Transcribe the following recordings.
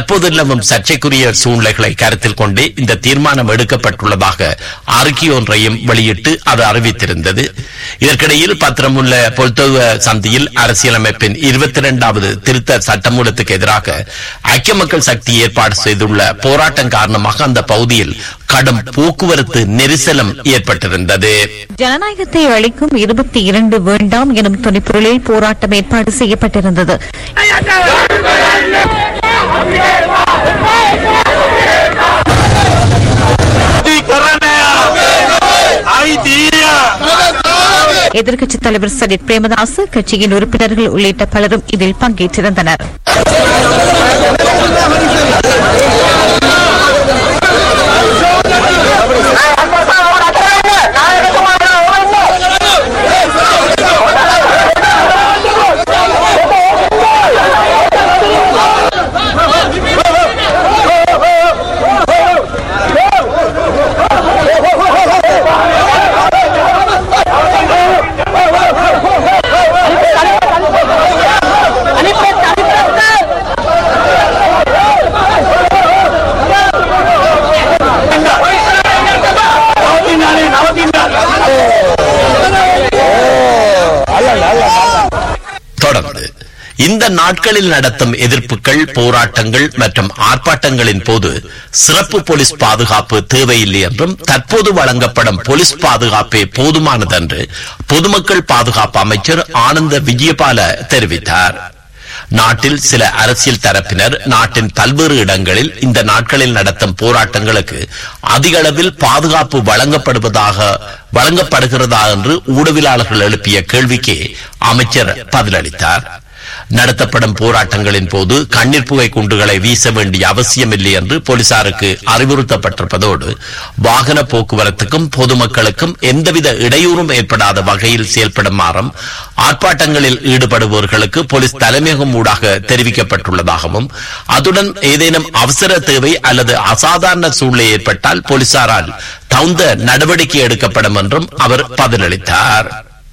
தற்போது நிலவும் சர்ச்சைக்குரிய சூழ்நிலைகளை கருத்தில் கொண்டே இந்த தீர்மானம் எடுக்கப்பட்டுள்ளதாக அறிக்கை ஒன்றையும் வெளியிட்டு அது அறிவித்திருந்தது இதற்கிடையில் பத்திரமுள்ள பொல்தொகுவ சந்தியில் அரசியலமைப்பின் இருபத்தி இரண்டாவது திருத்த சட்டமூலத்துக்கு எதிராக ஐக்கிய மக்கள் சக்தி ஏற்பாடு செய்துள்ள போராட்டம் காரணமாக அந்த பகுதியில் கடும் போக்குவரத்து நெரிசலும் ஏற்பட்டிருந்தது ஜனநாயகத்தை அளிக்கும் இருபத்தி இரண்டு வேண்டாம் எனும் துணிப்பொருளில் போராட்டம் ஏற்பாடு செய்யப்பட்டிருந்தது எதிர்க்கட்சித் தலைவர் சஜித் பிரேமதாஸ் கட்சியின் உறுப்பினர்கள் உள்ளிட்ட பலரும் இதில் பங்கேற்றிருந்தனர் தொடர்ந்து இந்த நாட்களில் நடத்தும் எதிர்ப்புகள் போராட்டங்கள் மற்றும் ஆர்ப்பாட்டங்களின் போது சிறப்பு போலீஸ் பாதுகாப்பு தேவையில்லை என்றும் தற்போது வழங்கப்படும் போலீஸ் பாதுகாப்பே போதுமானது என்று பொதுமக்கள் பாதுகாப்பு அமைச்சர் ஆனந்த விஜயபால தெரிவித்தார் நாட்டில் சில அரசியல் தரப்பினர் நாட்டின் பல்வேறு இடங்களில் இந்த நாட்களில் நடத்தும் போராட்டங்களுக்கு அதிக அளவில் பாதுகாப்பு வழங்கப்படுவதாக வழங்கப்படுகிறதா என்று ஊடகவியலாளர்கள் எழுப்பிய கேள்விக்கு அமைச்சர் பதிலளித்தார் நடத்தப்படும் போராட்டங்களின் போது கண்ணீர் புகை குண்டுகளை வீச வேண்டிய அவசியமில்லை என்று போலீசாருக்கு அறிவுறுத்தப்பட்டிருப்பதோடு வாகன போக்குவரத்துக்கும் பொதுமக்களுக்கும் எந்தவித இடையூறும் ஏற்படாத வகையில் செயல்படுமாறும் ஆர்ப்பாட்டங்களில் ஈடுபடுபவர்களுக்கு போலீஸ் தலைமையகம் ஊடாக தெரிவிக்கப்பட்டுள்ளதாகவும் அதுடன் ஏதேனும் அவசர தேவை அல்லது அசாதாரண சூழ்நிலை ஏற்பட்டால் போலீசாரால் தகுந்த நடவடிக்கை எடுக்கப்படும் என்றும் அவர் பதிலளித்தார்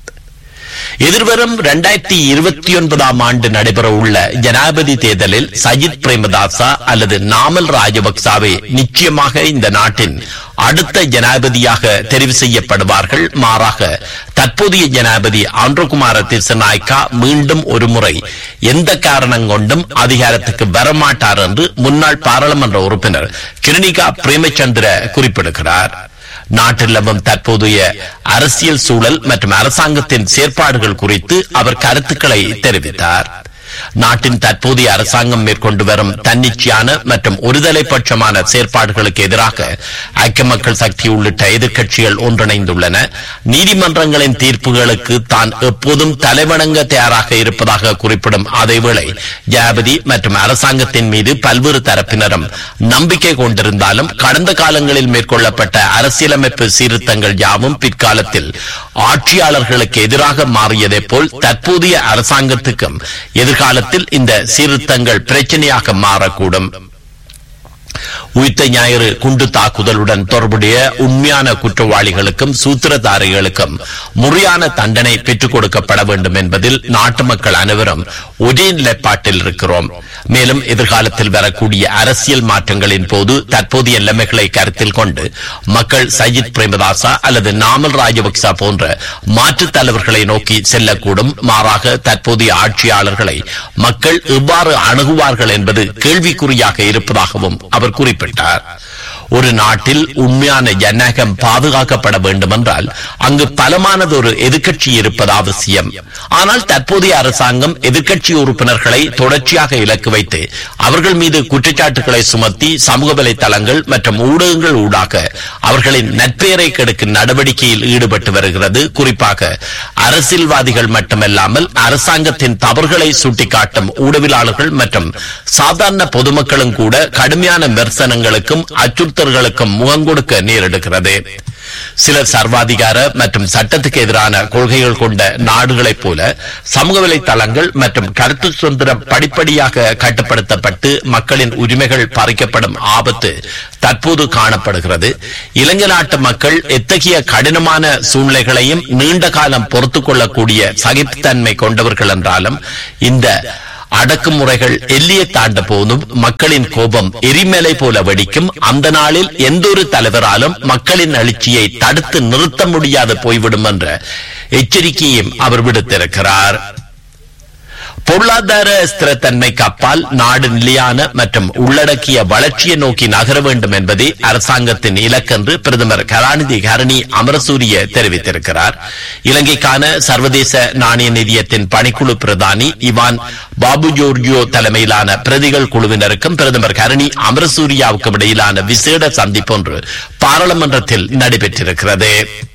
எதிர்வரும் இரண்டாயிரத்தி இருபத்தி ஒன்பதாம் ஆண்டு நடைபெற உள்ள ஜனாதிபதி தேர்தலில் சஜித் பிரேமதாசா அல்லது நாமல் ராஜபக்சாவே நிச்சயமாக இந்த நாட்டின் அடுத்த ஜனாதிபதியாக தெரிவு செய்யப்படுவார்கள் மாறாக தற்போதைய ஜனாதிபதி ஆந்திரகுமார திசநாய்க்கா மீண்டும் ஒருமுறை எந்த காரணம் கொண்டும் அதிகாரத்துக்கு வரமாட்டார் என்று முன்னாள் பாராளுமன்ற உறுப்பினர் கிருணிகா பிரேமச்சந்திர குறிப்பிடுகிறார் நாட்டில் நிலவும் தற்போதைய அரசியல் சூழல் மற்றும் அரசாங்கத்தின் செயற்பாடுகள் குறித்து அவர் கருத்துக்களை தெரிவித்தார் நாட்டின் தற்போதைய அரசாங்கம் மேற்கொண்டு வரும் தன்னிச்சையான மற்றும் ஒருதலை பட்சமான செயற்பாடுகளுக்கு எதிராக ஐக்கிய மக்கள் சக்தி உள்ளிட்ட எதிர்க்கட்சிகள் ஒன்றிணைந்துள்ளன நீதிமன்றங்களின் தீர்ப்புகளுக்கு தான் எப்போதும் தலைவணங்க தயாராக இருப்பதாக குறிப்பிடும் அதேவேளை ஜனாபதி மற்றும் அரசாங்கத்தின் மீது பல்வேறு தரப்பினரும் நம்பிக்கை கொண்டிருந்தாலும் கடந்த காலங்களில் மேற்கொள்ளப்பட்ட அரசியலமைப்பு சீர்திருத்தங்கள் யாவும் பிற்காலத்தில் ஆட்சியாளர்களுக்கு எதிராக மாறியதை போல் தற்போதைய அரசாங்கத்துக்கும் எதிர்காலத்தில் இந்த சீர்திருத்தங்கள் பிரச்சனையாக மாறக்கூடும் உயிர்த்த ஞாயிறு குண்டு தாக்குதலுடன் தொடர்புடைய உண்மையான குற்றவாளிகளுக்கும் சூத்திரதாரிகளுக்கும் முறையான தண்டனை பெற்றுக் கொடுக்கப்பட வேண்டும் என்பதில் நாட்டு மக்கள் அனைவரும் ஒரே நிலைப்பாட்டில் இருக்கிறோம் மேலும் எதிர்காலத்தில் வரக்கூடிய அரசியல் மாற்றங்களின் போது தற்போதைய நிலைமைகளை கருத்தில் கொண்டு மக்கள் சஜித் பிரேமதாசா அல்லது நாமல் ராஜபக்சா போன்ற மாற்றுத் தலைவர்களை நோக்கி செல்லக்கூடும் மாறாக தற்போதைய ஆட்சியாளர்களை மக்கள் எவ்வாறு அணுகுவார்கள் என்பது கேள்விக்குறியாக இருப்பதாகவும் அவர் குறிப்பிட்டார் ஒரு நாட்டில் உண்மையான ஜனநாயகம் பாதுகாக்கப்பட வேண்டுமென்றால் அங்கு பலமானது ஒரு எதிர்க்கட்சி இருப்பது அவசியம் ஆனால் தற்போதைய அரசாங்கம் எதிர்க்கட்சி உறுப்பினர்களை தொடர்ச்சியாக இலக்கு வைத்து அவர்கள் மீது குற்றச்சாட்டுகளை சுமத்தி சமூக வலைதளங்கள் மற்றும் ஊடகங்கள் ஊடாக அவர்களின் நற்பெயரை கெடுக்கும் நடவடிக்கையில் ஈடுபட்டு வருகிறது குறிப்பாக அரசியல்வாதிகள் மட்டுமல்லாமல் அரசாங்கத்தின் தவறுகளை சுட்டிக்காட்டும் ஊடகவியலாளர்கள் மற்றும் சாதாரண பொதுமக்களும் கூட கடுமையான விமர்சனங்களுக்கும் அச்சுறுத்தல்களுக்கும் முகம் கொடுக்க நேரிடுகிறது சிலர் சர்வாதிகார மற்றும் சட்டத்துக்கு எதிரான கொள்கைகள் கொண்ட நாடுகளைப் போல சமூக வலைத்தளங்கள் மற்றும் கருத்து சுதந்திரம் படிப்படியாக கட்டுப்படுத்தப்பட்டு மக்களின் உரிமைகள் பறிக்கப்படும் ஆபத்து தற்போது காணப்படுகிறது இலங்கை நாட்டு மக்கள் எத்தகைய கடினமான சூழ்நிலைகளையும் நீண்ட காலம் பொறுத்துக் கொள்ளக்கூடிய சகிப்புத்தன்மை கொண்டவர்கள் என்றாலும் இந்த அடக்குமுறைகள் எல்லையை தாண்ட போதும் மக்களின் கோபம் எரிமலை போல வெடிக்கும் அந்த நாளில் எந்தொரு தலைவராலும் மக்களின் எழுச்சியை தடுத்து நிறுத்த முடியாது போய்விடும் என்ற எச்சரிக்கையும் அவர் விடுத்திருக்கிறார் பொருளாதார ஸ்திரத்தன்மைக்கு அப்பால் நாடு நிலையான மற்றும் உள்ளடக்கிய வளர்ச்சியை நோக்கி நகர வேண்டும் என்பதே அரசாங்கத்தின் இலக்கென்று பிரதமர் கலாநிதி கரணி அமரசூரிய தெரிவித்திருக்கிறார் இலங்கைக்கான சர்வதேச நாணய நிதியத்தின் பணிக்குழு பிரதானி இவான் பாபு ஜோர்ஜியோ தலைமையிலான பிரதிகள் குழுவினருக்கும் பிரதமர் கரணி அமரசூரியாவுக்கும் இடையிலான விசேட சந்திப்பொன்று பாராளுமன்றத்தில் நடைபெற்றிருக்கிறது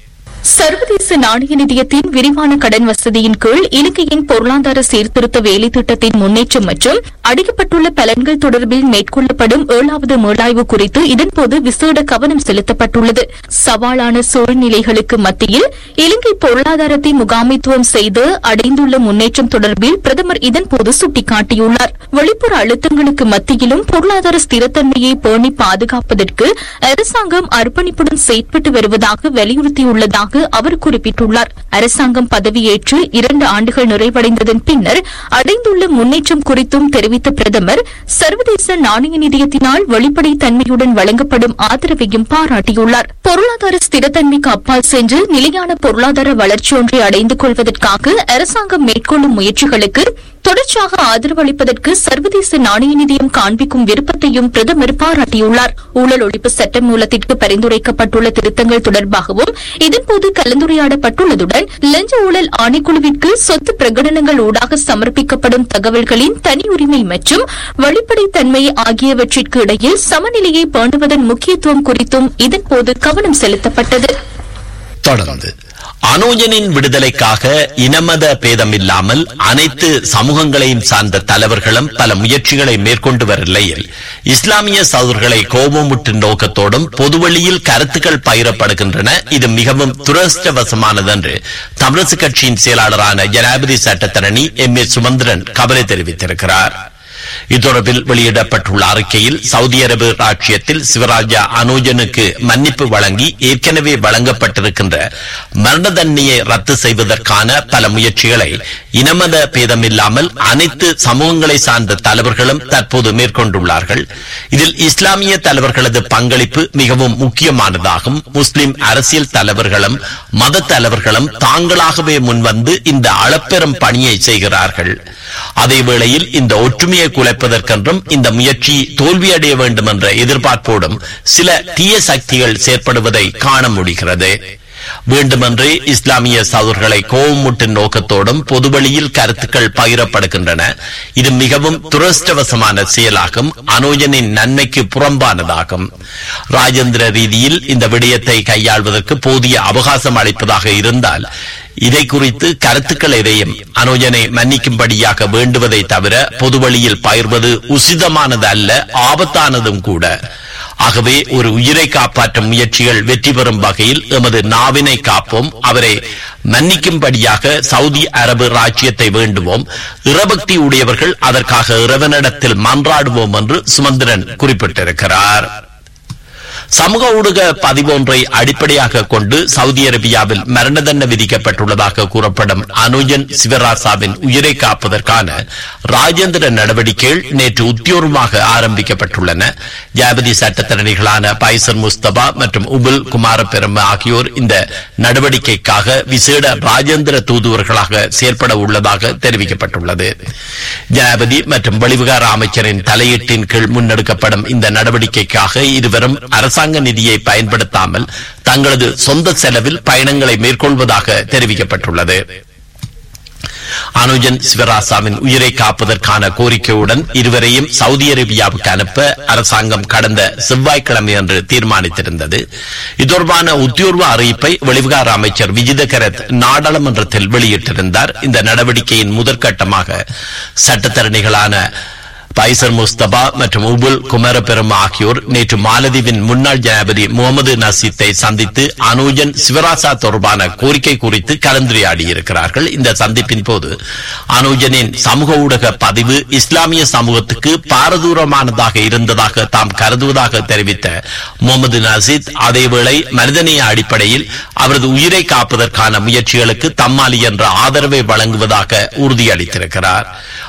சர்வதேச நாணய நிதியத்தின் விரிவான கடன் வசதியின் கீழ் இலங்கையின் பொருளாதார சீர்திருத்த வேலை திட்டத்தின் முன்னேற்றம் மற்றும் அடைக்கப்பட்டுள்ள பலன்கள் தொடர்பில் மேற்கொள்ளப்படும் ஏழாவது மீளாய்வு குறித்து இதன்போது விசேட கவனம் செலுத்தப்பட்டுள்ளது சவாலான சூழ்நிலைகளுக்கு மத்தியில் இலங்கை பொருளாதாரத்தை முகாமைத்துவம் செய்து அடைந்துள்ள முன்னேற்றம் தொடர்பில் பிரதமர் இதன்போது சுட்டிக்காட்டியுள்ளார் வெளிப்புற அழுத்தங்களுக்கு மத்தியிலும் பொருளாதார ஸ்திரத்தன்மையை பேணி பாதுகாப்பதற்கு அரசாங்கம் அர்ப்பணிப்புடன் செயற்பட்டு வருவதாக வலியுறுத்தியுள்ளதாக அவர் குறிப்பிட்டுள்ளார் அரசாங்கம் பதவியேற்று இரண்டு ஆண்டுகள் நிறைவடைந்ததன் பின்னர் அடைந்துள்ள முன்னேற்றம் குறித்தும் தெரிவித்த பிரதமர் சர்வதேச நாணய நிதியத்தினால் வெளிப்படைத்தன்மையுடன் வழங்கப்படும் ஆதரவையும் பாராட்டியுள்ளார் பொருளாதார ஸ்திரத்தன்மைக்கு அப்பால் சென்று நிலையான பொருளாதார வளர்ச்சி ஒன்றை அடைந்து கொள்வதற்காக அரசாங்கம் மேற்கொள்ளும் முயற்சிகளுக்கு தொடர்ச்சியாக ஆதரவு அளிப்பதற்கு சர்வதேச நாணய நிதியம் காண்பிக்கும் விருப்பத்தையும் பிரதமர் பாராட்டியுள்ளார் ஊழல் ஒழிப்பு சட்ட மூலத்திற்கு பரிந்துரைக்கப்பட்டுள்ள திருத்தங்கள் தொடர்பாகவும் இதன்போது கலந்துரையாடப்பட்டுள்ளதுடன் லஞ்ச ஊழல் ஆணைக்குழுவிற்கு சொத்து பிரகடனங்கள் ஊடாக சமர்ப்பிக்கப்படும் தகவல்களின் தனி உரிமை மற்றும் வெளிப்படைத்தன்மை ஆகியவற்றிற்கு இடையில் சமநிலையை பேணுவதன் முக்கியத்துவம் குறித்தும் இதன்போது கவனம் செலுத்தப்பட்டது தொடர்ந்து அனோஜனின் விடுதலைக்காக இனமத பேதமில்லாமல் அனைத்து சமூகங்களையும் சார்ந்த தலைவர்களும் பல முயற்சிகளை மேற்கொண்டு வரும் நிலையில் இஸ்லாமிய சகோதரர்களை கோபமுற்று நோக்கத்தோடும் பொதுவெளியில் கருத்துக்கள் பகிரப்படுகின்றன இது மிகவும் துரஷ்டவசமானது என்று தமிழரசு கட்சியின் செயலாளரான ஜனாதிபதி சட்டத்தரணி எம் ஏ சுமந்திரன் கவலை தெரிவித்திருக்கிறார் இத்தொடர்பில் வெளியிடப்பட்டுள்ள அறிக்கையில் சவுதி அரேபிய ராட்சியத்தில் சிவராஜா அனோஜனுக்கு மன்னிப்பு வழங்கி ஏற்கனவே வழங்கப்பட்டிருக்கின்ற மரண தண்டனையை ரத்து செய்வதற்கான பல முயற்சிகளை இனமத பேதமில்லாமல் அனைத்து சமூகங்களை சார்ந்த தலைவர்களும் தற்போது மேற்கொண்டுள்ளார்கள் இதில் இஸ்லாமிய தலைவர்களது பங்களிப்பு மிகவும் முக்கியமானதாகும் முஸ்லிம் அரசியல் தலைவர்களும் மத தலைவர்களும் தாங்களாகவே முன்வந்து இந்த அளப்பெரும் பணியை செய்கிறார்கள் அதே வேளையில் இந்த ஒற்றுமையை குலைப்பதற்கென்றும் இந்த முயற்சி தோல்வியடைய வேண்டும் என்ற எதிர்பார்ப்போடும் சில தீய சக்திகள் செயற்படுவதை காண முடிகிறது வேண்டுமென்றே இஸ்லாமிய சகோதரர்களை கோபமூட்டு நோக்கத்தோடும் பொதுவெளியில் கருத்துக்கள் பகிரப்படுகின்றன இது மிகவும் துரஷ்டவசமான செயலாகும் அனோஜனின் நன்மைக்கு புறம்பானதாகும் ராஜேந்திர ரீதியில் இந்த விடயத்தை கையாள்வதற்கு போதிய அவகாசம் அளிப்பதாக இருந்தால் இதை குறித்து கருத்துக்கள் எதையும் அனுஜனை மன்னிக்கும்படியாக வேண்டுவதை தவிர பொதுவழியில் பகிர்வது உசிதமானது அல்ல ஆபத்தானதும் கூட ஆகவே ஒரு உயிரை காப்பாற்றும் முயற்சிகள் வெற்றி பெறும் வகையில் எமது நாவினை காப்போம் அவரை மன்னிக்கும்படியாக சவுதி அரபு ராஜ்யத்தை வேண்டுவோம் இறபக்தி உடையவர்கள் அதற்காக இறைவனிடத்தில் மன்றாடுவோம் என்று சுமந்திரன் குறிப்பிட்டிருக்கிறார் சமூக ஊடக பதிவொன்றை அடிப்படையாக கொண்டு சவுதி அரேபியாவில் மரண தண்டனை விதிக்கப்பட்டுள்ளதாக கூறப்படும் அனுஜன் சிவராசாவின் உயிரை காப்பதற்கான ராஜேந்திர நடவடிக்கைகள் நேற்று உத்தியோகமாக ஆரம்பிக்கப்பட்டுள்ளன ஜாபதி சட்டத்தரணிகளான பைசர் முஸ்தபா மற்றும் உபுல் குமார பெரும ஆகியோர் இந்த நடவடிக்கைக்காக விசேட ராஜேந்திர தூதுவர்களாக செயற்பட உள்ளதாக தெரிவிக்கப்பட்டுள்ளது ஜனாபதி மற்றும் வெளிவிகார அமைச்சரின் தலையீட்டின் கீழ் முன்னெடுக்கப்படும் இந்த நடவடிக்கைக்காக இருவரும் அரசாங்க நிதியை பயன்படுத்தாமல் தங்களது சொந்த செலவில் பயணங்களை மேற்கொள்வதாக தெரிவிக்கப்பட்டுள்ளது அனுஜன் சிவராசாவின் உயிரை காப்பதற்கான கோரிக்கையுடன் இருவரையும் சவுதி அரேபியாவுக்கு அனுப்ப அரசாங்கம் கடந்த செவ்வாய்க்கிழமை அன்று தீர்மானித்திருந்தது இது தொடர்பான உத்தியோர்வ அறிவிப்பை வெளிவிகார அமைச்சர் விஜித கரத் நாடாளுமன்றத்தில் வெளியிட்டிருந்தார் இந்த நடவடிக்கையின் முதற்கட்டமாக சட்டத்தரணிகளான பைசர் முஸ்தபா மற்றும் உபுல் குமரபெரும் ஆகியோர் நேற்று மாலதீவின் முன்னாள் ஜனாதிபதி முகமது நசீத்தை சந்தித்து அனூஜன் சிவராசா தொடர்பான கோரிக்கை குறித்து கலந்துரையாடியிருக்கிறார்கள் இந்த சந்திப்பின் போது அனூஜனின் சமூக ஊடக பதிவு இஸ்லாமிய சமூகத்துக்கு பாரதூரமானதாக இருந்ததாக தாம் கருதுவதாக தெரிவித்த முகமது நசீத் அதேவேளை மனிதநேய அடிப்படையில் அவரது உயிரை காப்பதற்கான முயற்சிகளுக்கு தம்மாலி என்ற ஆதரவை வழங்குவதாக உறுதியளித்திருக்கிறார்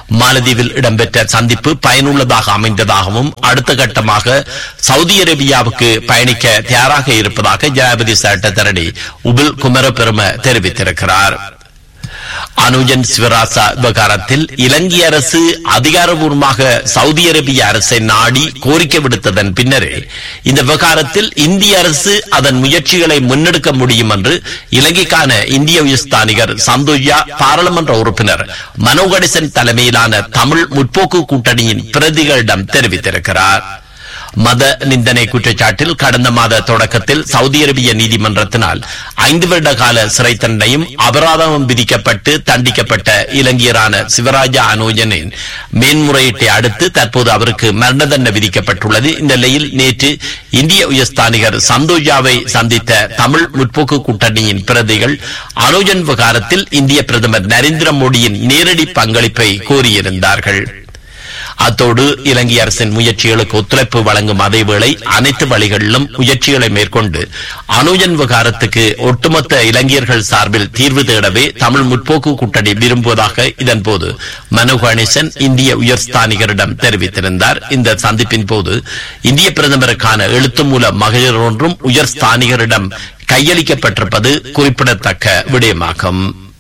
மாலத்தீவில் இடம்பெற்ற சந்திப்பு பயனுள்ளதாக அமைந்ததாகவும் அடுத்த கட்டமாக சவுதி அரேபியாவுக்கு பயணிக்க தயாராக இருப்பதாக ஜனாதிபதி சட்டத்தரணி உபில் குமர பெரும தெரிவித்திருக்கிறார் அனுஜன் சிவராசா விவகாரத்தில் இலங்கை அரசு அதிகாரபூர்வமாக சவுதி அரேபிய அரசை நாடி கோரிக்கை விடுத்ததன் பின்னரே இந்த விவகாரத்தில் இந்திய அரசு அதன் முயற்சிகளை முன்னெடுக்க முடியும் என்று இலங்கைக்கான இந்திய உயர்ஸ்தானிகர் சந்தோயா பாராளுமன்ற உறுப்பினர் மனோ கணேசன் தலைமையிலான தமிழ் முற்போக்கு கூட்டணியின் பிரதிகளிடம் தெரிவித்திருக்கிறார் மத நிந்தனை குற்றச்சாட்டில் கடந்த மாத தொடக்கத்தில் சவுதி அரேபிய நீதிமன்றத்தினால் ஐந்து வருட கால சிறை தண்டனையும் அபராதமும் விதிக்கப்பட்டு தண்டிக்கப்பட்ட இலங்கையரான சிவராஜா அனோஜனின் மேன்முறையீட்டை அடுத்து தற்போது அவருக்கு மரண தண்டனை விதிக்கப்பட்டுள்ளது இந்த நிலையில் நேற்று இந்திய உயர்ஸ்தானிகர் சந்தோஜாவை சந்தித்த தமிழ் முற்போக்கு கூட்டணியின் பிரதிகள் அனோஜன் விவகாரத்தில் இந்திய பிரதமர் நரேந்திர மோடியின் நேரடி பங்களிப்பை கோரியிருந்தார்கள் அத்தோடு இலங்கை அரசின் முயற்சிகளுக்கு ஒத்துழைப்பு வழங்கும் அதேவேளை அனைத்து வழிகளிலும் முயற்சிகளை மேற்கொண்டு அனுஜன் விவகாரத்துக்கு ஒட்டுமொத்த இலங்கையர்கள் சார்பில் தீர்வு தேடவே தமிழ் முற்போக்கு கூட்டணி விரும்புவதாக இதன்போது மனு கணேசன் இந்திய உயர்ஸ்தானிகரிடம் தெரிவித்திருந்தார் இந்த சந்திப்பின் போது இந்திய பிரதமருக்கான எழுத்து மூல மகளிர் ஒன்றும் உயர்ஸ்தானிகரிடம் கையளிக்கப்பட்டிருப்பது குறிப்பிடத்தக்க விடயமாகும்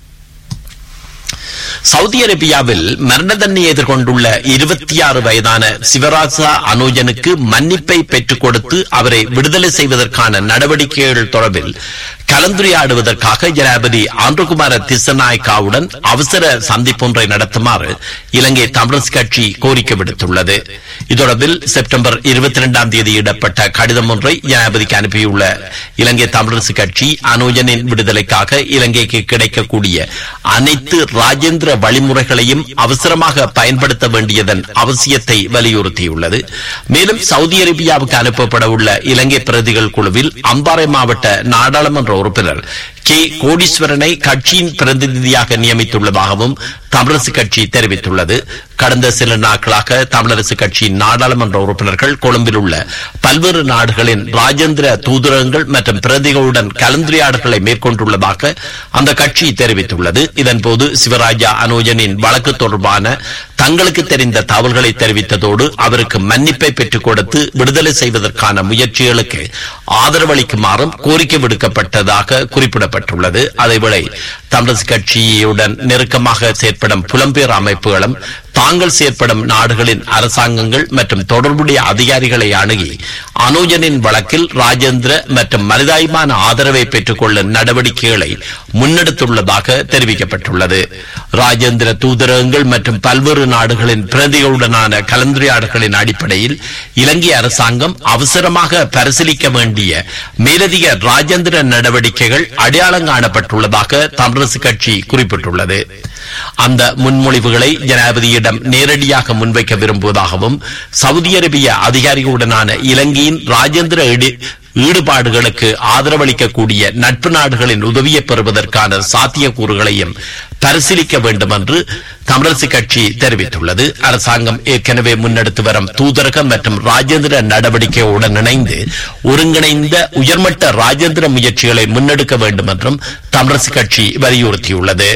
சவுதி அரேபியாவில் மரண தண்டனை எதிர்கொண்டுள்ள இருபத்தி ஆறு வயதான சிவராசா அனோஜனுக்கு மன்னிப்பை பெற்றுக் கொடுத்து அவரை விடுதலை செய்வதற்கான நடவடிக்கைகள் தொடர்பில் கலந்துரையாடுவதற்காக ஜனாபதி ஆண்டுகுமார திசநாயக்காவுடன் அவசர சந்திப்பொன்றை நடத்துமாறு இலங்கை தமிழரசு கட்சி கோரிக்கை விடுத்துள்ளது இத்தொடர்பில் செப்டம்பர் இருபத்தி இரண்டாம் தேதி இடப்பட்ட கடிதம் ஒன்றை ஜனாபதிக்கு அனுப்பியுள்ள இலங்கை தமிழரசு கட்சி அனோஜனின் விடுதலைக்காக இலங்கைக்கு கிடைக்கக்கூடிய அனைத்து ராஜேந்திர வழிமுறைகளையும் அவசரமாக பயன்படுத்த வேண்டியதன் அவசியத்தை வலியுறுத்தியுள்ளது மேலும் சவுதி அரேபியாவுக்கு அனுப்பப்பட உள்ள இலங்கை பிரதிகள் குழுவில் அம்பாறை மாவட்ட நாடாளுமன்ற உறுப்பினர் கே கோடீஸ்வரனை கட்சியின் பிரதிநிதியாக நியமித்துள்ளதாகவும் தமிழரசு கட்சி தெரிவித்துள்ளது கடந்த சில நாட்களாக தமிழரசு கட்சியின் நாடாளுமன்ற உறுப்பினர்கள் கொழும்பில் உள்ள பல்வேறு நாடுகளின் ராஜேந்திர தூதரகங்கள் மற்றும் பிரதிகளுடன் கலந்துரையாடல்களை மேற்கொண்டுள்ளதாக அந்த கட்சி தெரிவித்துள்ளது இதன்போது சிவராஜா அனோஜனின் வழக்கு தொடர்பான தங்களுக்கு தெரிந்த தகவல்களை தெரிவித்ததோடு அவருக்கு மன்னிப்பை பெற்றுக் கொடுத்து விடுதலை செய்வதற்கான முயற்சிகளுக்கு ஆதரவளிக்குமாறும் கோரிக்கை விடுக்கப்பட்டதாக குறிப்பிடப்பட்டுள்ளது அதேவேளை தமிழரசு கட்சியுடன் நெருக்கமாக செயற்படும் புலம்பெயர் அமைப்புகளும் தாங்கள் செயற்படும் நாடுகளின் அரசாங்கங்கள் மற்றும் தொடர்புடைய அதிகாரிகளை அணுகி அனுஜனின் வழக்கில் ராஜேந்திர மற்றும் மனிதாயமான ஆதரவை பெற்றுக்கொள்ளும் நடவடிக்கைகளை முன்னெடுத்துள்ளதாக தெரிவிக்கப்பட்டுள்ளது ராஜேந்திர தூதரகங்கள் மற்றும் பல்வேறு நாடுகளின் பிரதிகளுடனான கலந்துரையாடல்களின் அடிப்படையில் இலங்கை அரசாங்கம் அவசரமாக பரிசீலிக்க வேண்டிய மேலதிக ராஜேந்திர நடவடிக்கைகள் அடையாளம் காணப்பட்டுள்ளதாக தமிழரசு கட்சி குறிப்பிட்டுள்ளது அந்த முன்மொழிவுகளை ஜனாதிபதியிடம் நேரடியாக முன்வைக்க விரும்புவதாகவும் சவுதி அரேபிய அதிகாரிகளுடனான இலங்கையின் ராஜேந்திர ஈடு- ஈடுபாடுகளுக்கு ஆதரவளிக்கக்கூடிய நட்பு நாடுகளின் உதவியை பெறுவதற்கான சாத்தியக்கூறுகளையும் பரிசீலிக்க வேண்டும் என்று தமிழரசு கட்சி தெரிவித்துள்ளது அரசாங்கம் ஏற்கனவே முன்னெடுத்து வரும் தூதரக மற்றும் ராஜேந்திர நடவடிக்கையுடன் இணைந்து ஒருங்கிணைந்த உயர்மட்ட ராஜேந்திர முயற்சிகளை முன்னெடுக்க வேண்டும் என்றும் தமிழரசு கட்சி வலியுறுத்தியுள்ளது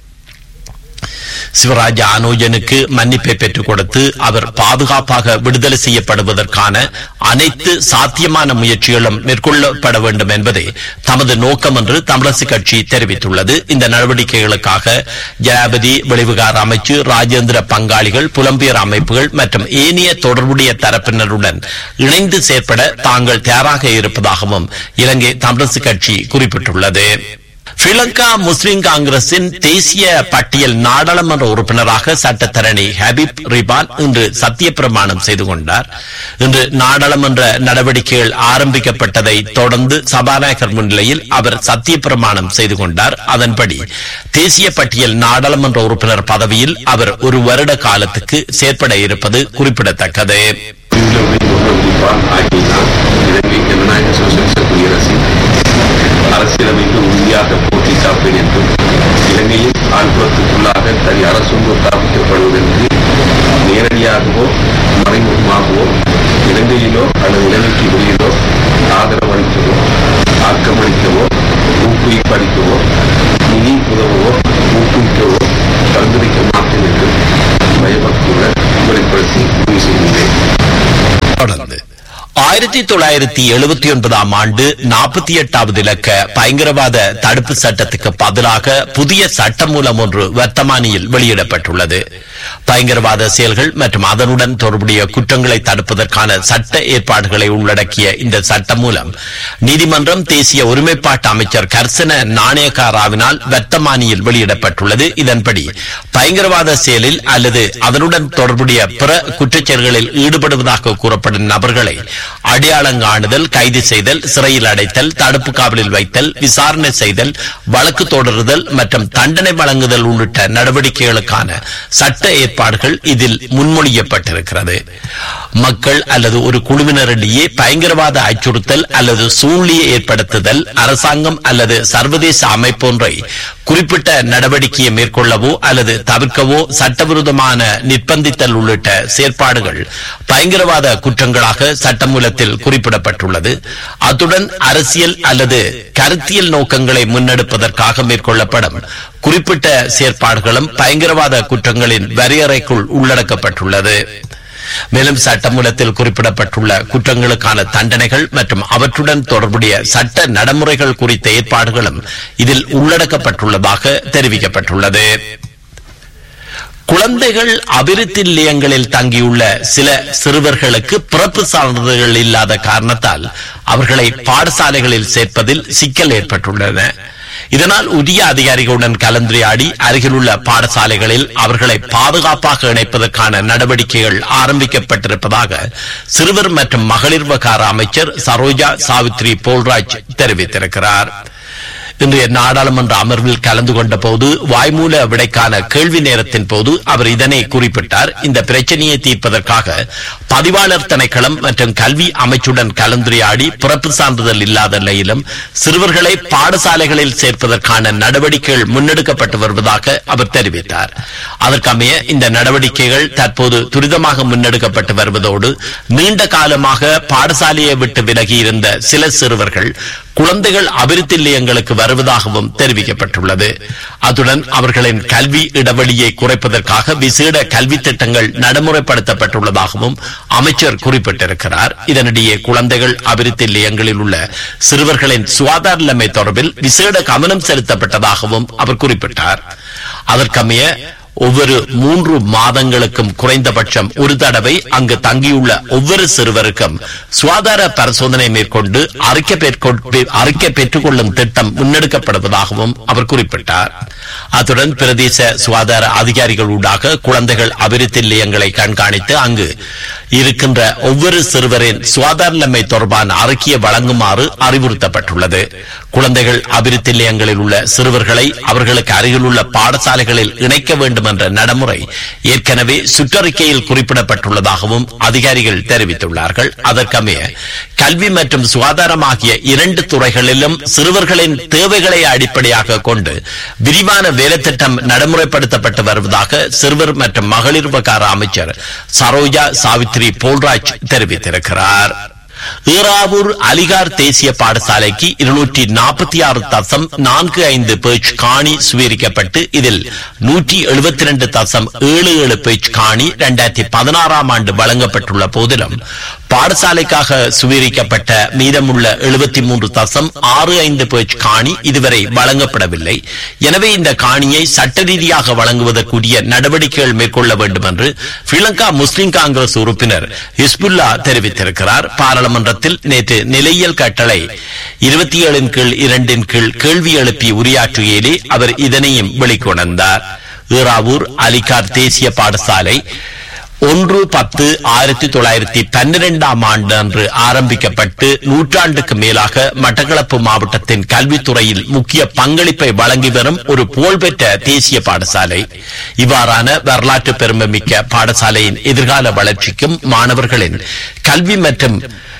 சிவராஜா அனோஜனுக்கு மன்னிப்பை பெற்றுக் கொடுத்து அவர் பாதுகாப்பாக விடுதலை செய்யப்படுவதற்கான அனைத்து சாத்தியமான முயற்சிகளும் மேற்கொள்ளப்பட வேண்டும் என்பதே தமது நோக்கம் என்று தமிழரசு கட்சி தெரிவித்துள்ளது இந்த நடவடிக்கைகளுக்காக ஜனாபதி வெளிவிகார அமைச்சு ராஜேந்திர பங்காளிகள் புலம்பெயர் அமைப்புகள் மற்றும் ஏனைய தொடர்புடைய தரப்பினருடன் இணைந்து செயற்பட தாங்கள் தயாராக இருப்பதாகவும் இலங்கை தமிழரசு கட்சி குறிப்பிட்டுள்ளது ஸ்ரீலங்கா முஸ்லிம் காங்கிரசின் தேசிய பட்டியல் நாடாளுமன்ற உறுப்பினராக சட்டத்தரணி ஹபீப் ரிபான் இன்று சத்திய பிரமாணம் செய்து கொண்டார் இன்று நாடாளுமன்ற நடவடிக்கைகள் ஆரம்பிக்கப்பட்டதை தொடர்ந்து சபாநாயகர் முன்னிலையில் அவர் சத்திய பிரமாணம் செய்து கொண்டார் அதன்படி தேசிய பட்டியல் நாடாளுமன்ற உறுப்பினர் பதவியில் அவர் ஒரு வருட காலத்துக்கு செயற்பட இருப்பது குறிப்பிடத்தக்கது உள்ளவை ஆகினார் இலங்கை ஜனநாயக சோசியலிச குடியரசின் அரசியலமைப்பு உறுதியாக போட்டி காப்பேன் என்றும் இலங்கையில் ஆழ்புறத்துக்குள்ளாக தனி அரசொன்று ஸ்தாபிக்கப்படுவதற்கு நேரடியாகவோ மறைமுகமாகவோ இலங்கையிலோ அல்லது இலங்கைக்கு வெளியிலோ ஆதரவளிக்கவோ ஆக்கமளிக்கவோ ஊக்குவிப்பளிக்கவோ நிதி உதவவோ ஊக்குவிக்கவோ பரிந்துரைக்க மாட்டேன் என்றும் பயபக்தியுடன் வெளிப்படுத்தி உறுதி செய்கின்றேன் தொடர்ந்து ஆயிரத்தி தொள்ளாயிரத்தி எழுபத்தி ஒன்பதாம் ஆண்டு நாற்பத்தி எட்டாவது இலக்க பயங்கரவாத தடுப்பு சட்டத்துக்கு பதிலாக புதிய சட்டமூலம் ஒன்று வர்த்தமானியில் வெளியிடப்பட்டுள்ளது பயங்கரவாத செயல்கள் மற்றும் அதனுடன் தொடர்புடைய குற்றங்களை தடுப்பதற்கான சட்ட ஏற்பாடுகளை உள்ளடக்கிய இந்த சட்டம் மூலம் நீதிமன்றம் தேசிய ஒருமைப்பாட்டு அமைச்சர் கர்சன நாணயக்காராவினால் வர்த்தமானியில் வெளியிடப்பட்டுள்ளது இதன்படி பயங்கரவாத செயலில் அல்லது அதனுடன் தொடர்புடைய பிற குற்றச்செயல்களில் ஈடுபடுவதாக கூறப்படும் நபர்களை அடையாளம் காணுதல் கைது செய்தல் சிறையில் அடைத்தல் தடுப்பு காவலில் வைத்தல் விசாரணை செய்தல் வழக்கு தொடருதல் மற்றும் தண்டனை வழங்குதல் உள்ளிட்ட நடவடிக்கைகளுக்கான சட்ட ஏற்பாடுகள் இதில் முன்மொழியப்பட்டிருக்கிறது மக்கள் அல்லது ஒரு குழுவினரிடையே பயங்கரவாத அச்சுறுத்தல் அல்லது சூழ்நிலையை ஏற்படுத்துதல் அரசாங்கம் அல்லது சர்வதேச அமைப்பொன்றை குறிப்பிட்ட நடவடிக்கையை மேற்கொள்ளவோ அல்லது தவிர்க்கவோ சட்டவிரோதமான நிர்பந்தித்தல் உள்ளிட்ட செயற்பாடுகள் பயங்கரவாத குற்றங்களாக சட்டமூலத்தில் குறிப்பிடப்பட்டுள்ளது அத்துடன் அரசியல் அல்லது கருத்தியல் நோக்கங்களை முன்னெடுப்பதற்காக மேற்கொள்ளப்படும் குறிப்பிட்ட செயற்பாடுகளும் பயங்கரவாத குற்றங்களின் வரையறைக்குள் உள்ளடக்கப்பட்டுள்ளது மேலும் சட்டமூலத்தில் குறிப்பிடப்பட்டுள்ள குற்றங்களுக்கான தண்டனைகள் மற்றும் அவற்றுடன் தொடர்புடைய சட்ட நடைமுறைகள் குறித்த ஏற்பாடுகளும் இதில் உள்ளடக்கப்பட்டுள்ளதாக தெரிவிக்கப்பட்டுள்ளது குழந்தைகள் அபிவிருத்தி நிலையங்களில் தங்கியுள்ள சில சிறுவர்களுக்கு பிறப்பு சான்றிதழ்கள் இல்லாத காரணத்தால் அவர்களை பாடசாலைகளில் சேர்ப்பதில் சிக்கல் ஏற்பட்டுள்ளன இதனால் உரிய அதிகாரிகளுடன் கலந்துரையாடி அருகிலுள்ள பாடசாலைகளில் அவர்களை பாதுகாப்பாக இணைப்பதற்கான நடவடிக்கைகள் ஆரம்பிக்கப்பட்டிருப்பதாக சிறுவர் மற்றும் மகளிர் விவகார அமைச்சர் சரோஜா சாவித்ரி போல்ராஜ் தெரிவித்திருக்கிறார் இன்றைய நாடாளுமன்ற அமர்வில் கலந்து கொண்ட போது வாய்மூல விடைக்கான கேள்வி நேரத்தின் போது அவர் இதனை குறிப்பிட்டார் இந்த பிரச்சனையை தீர்ப்பதற்காக பதிவாளர் திணைக்களம் மற்றும் கல்வி அமைச்சுடன் கலந்துரையாடி பிறப்பு சான்றிதழ் இல்லாத நிலையிலும் சிறுவர்களை பாடசாலைகளில் சேர்ப்பதற்கான நடவடிக்கைகள் முன்னெடுக்கப்பட்டு வருவதாக அவர் தெரிவித்தார் அதற்கமைய இந்த நடவடிக்கைகள் தற்போது துரிதமாக முன்னெடுக்கப்பட்டு வருவதோடு நீண்ட காலமாக பாடசாலையை விட்டு விலகி இருந்த சில சிறுவர்கள் குழந்தைகள் அபிவிருத்தி நிலையங்களுக்கு வருவதாகவும் தெரிவிக்கப்பட்டுள்ளது அத்துடன் அவர்களின் கல்வி இடைவெளியை குறைப்பதற்காக விசேட கல்வி திட்டங்கள் நடைமுறைப்படுத்தப்பட்டுள்ளதாகவும் அமைச்சர் குறிப்பிட்டிருக்கிறார் இதனிடையே குழந்தைகள் அபிவிருத்தி நிலையங்களில் உள்ள சிறுவர்களின் சுகாதார நிலைமை தொடர்பில் விசேட கவனம் செலுத்தப்பட்டதாகவும் அவர் குறிப்பிட்டார் அதற்கமைய ஒவ்வொரு மூன்று மாதங்களுக்கும் குறைந்தபட்சம் ஒரு தடவை அங்கு தங்கியுள்ள ஒவ்வொரு சிறுவருக்கும் சுகாதார பரிசோதனை மேற்கொண்டு அறிக்கை பேர்கொ- அறிக்கை பெற்றுக் கொள்ளும் திட்டம் முன்னெடுக்கப்படுவதாகவும் அவர் குறிப்பிட்டார் அத்துடன் பிரதேச சுகாதார அதிகாரிகள் ஊடாக குழந்தைகள் அபிவிருத்தி நிலையங்களை கண்காணித்து அங்கு இருக்கின்ற ஒவ்வொரு சிறுவரின் சுகாதார நிலைமை தொடர்பான அறிக்கையை வழங்குமாறு அறிவுறுத்தப்பட்டுள்ளது குழந்தைகள் அபிவிருத்தி நிலையங்களில் உள்ள சிறுவர்களை அவர்களுக்கு அருகில் உள்ள பாடசாலைகளில் இணைக்க வேண்டும் என்ற நடைமுறை ஏற்கனவே சுற்றறிக்கையில் குறிப்பிடப்பட்டுள்ளதாகவும் அதிகாரிகள் தெரிவித்துள்ளார்கள் அதற்கமைய கல்வி மற்றும் சுகாதாரம் ஆகிய இரண்டு துறைகளிலும் சிறுவர்களின் தேவைகளை அடிப்படையாக கொண்டு விரிவான வேலைத்திட்டம் நடைமுறைப்படுத்தப்பட்டு வருவதாக சிறுவர் மற்றும் மகளிர் விவகார அமைச்சர் சரோஜா சாவித்ரி போல்ராஜ் தெரிவித்திருக்கிறார் ஈராவூர் அலிகார் தேசிய பாடசாலைக்கு இருநூற்றி நாற்பத்தி ஆறு தசம் நான்கு ஐந்து பேஜ் காணி சுவீரிக்கப்பட்டு இதில் நூற்றி எழுபத்தி ரெண்டு தசம் ஏழு ஏழு பேஜ் காணி இரண்டாயிரத்தி பதினாறாம் ஆண்டு வழங்கப்பட்டுள்ள போதிலும் பாடசாலைக்காக சுவீரிக்கப்பட்ட மீதமுள்ள எழுபத்தி மூன்று தசம் ஆறு ஐந்து பேஜ் காணி இதுவரை வழங்கப்படவில்லை எனவே இந்த காணியை சட்ட ரீதியாக வழங்குவதற்குரிய நடவடிக்கைகள் மேற்கொள்ள வேண்டும் என்று ஸ்ரீலங்கா முஸ்லிம் காங்கிரஸ் உறுப்பினர் ஹிஸ்புல்லா தெரிவித்திருக்கிறார் பாராளுமன்றத்தில் நேற்று நிலையியல் கட்டளை இருபத்தி ஏழின் கீழ் இரண்டின் கீழ் கேள்வி எழுப்பி உரையாற்றுகையிலே அவர் இதனையும் வெளிக்கொணர்ந்தார் ஈராவூர் அலிகார் தேசிய பாடசாலை ஒன்று பத்து ஆயிரத்தி தொள்ளாயிரத்தி பன்னிரெண்டாம் ஆண்டு அன்று ஆரம்பிக்கப்பட்டு நூற்றாண்டுக்கு மேலாக மட்டக்களப்பு மாவட்டத்தின் கல்வித்துறையில் முக்கிய பங்களிப்பை வழங்கி வரும் ஒரு புகழ்பெற்ற தேசிய பாடசாலை இவ்வாறான வரலாற்று பெருமைமிக்க பாடசாலையின் எதிர்கால வளர்ச்சிக்கும் மாணவர்களின் கல்வி மற்றும்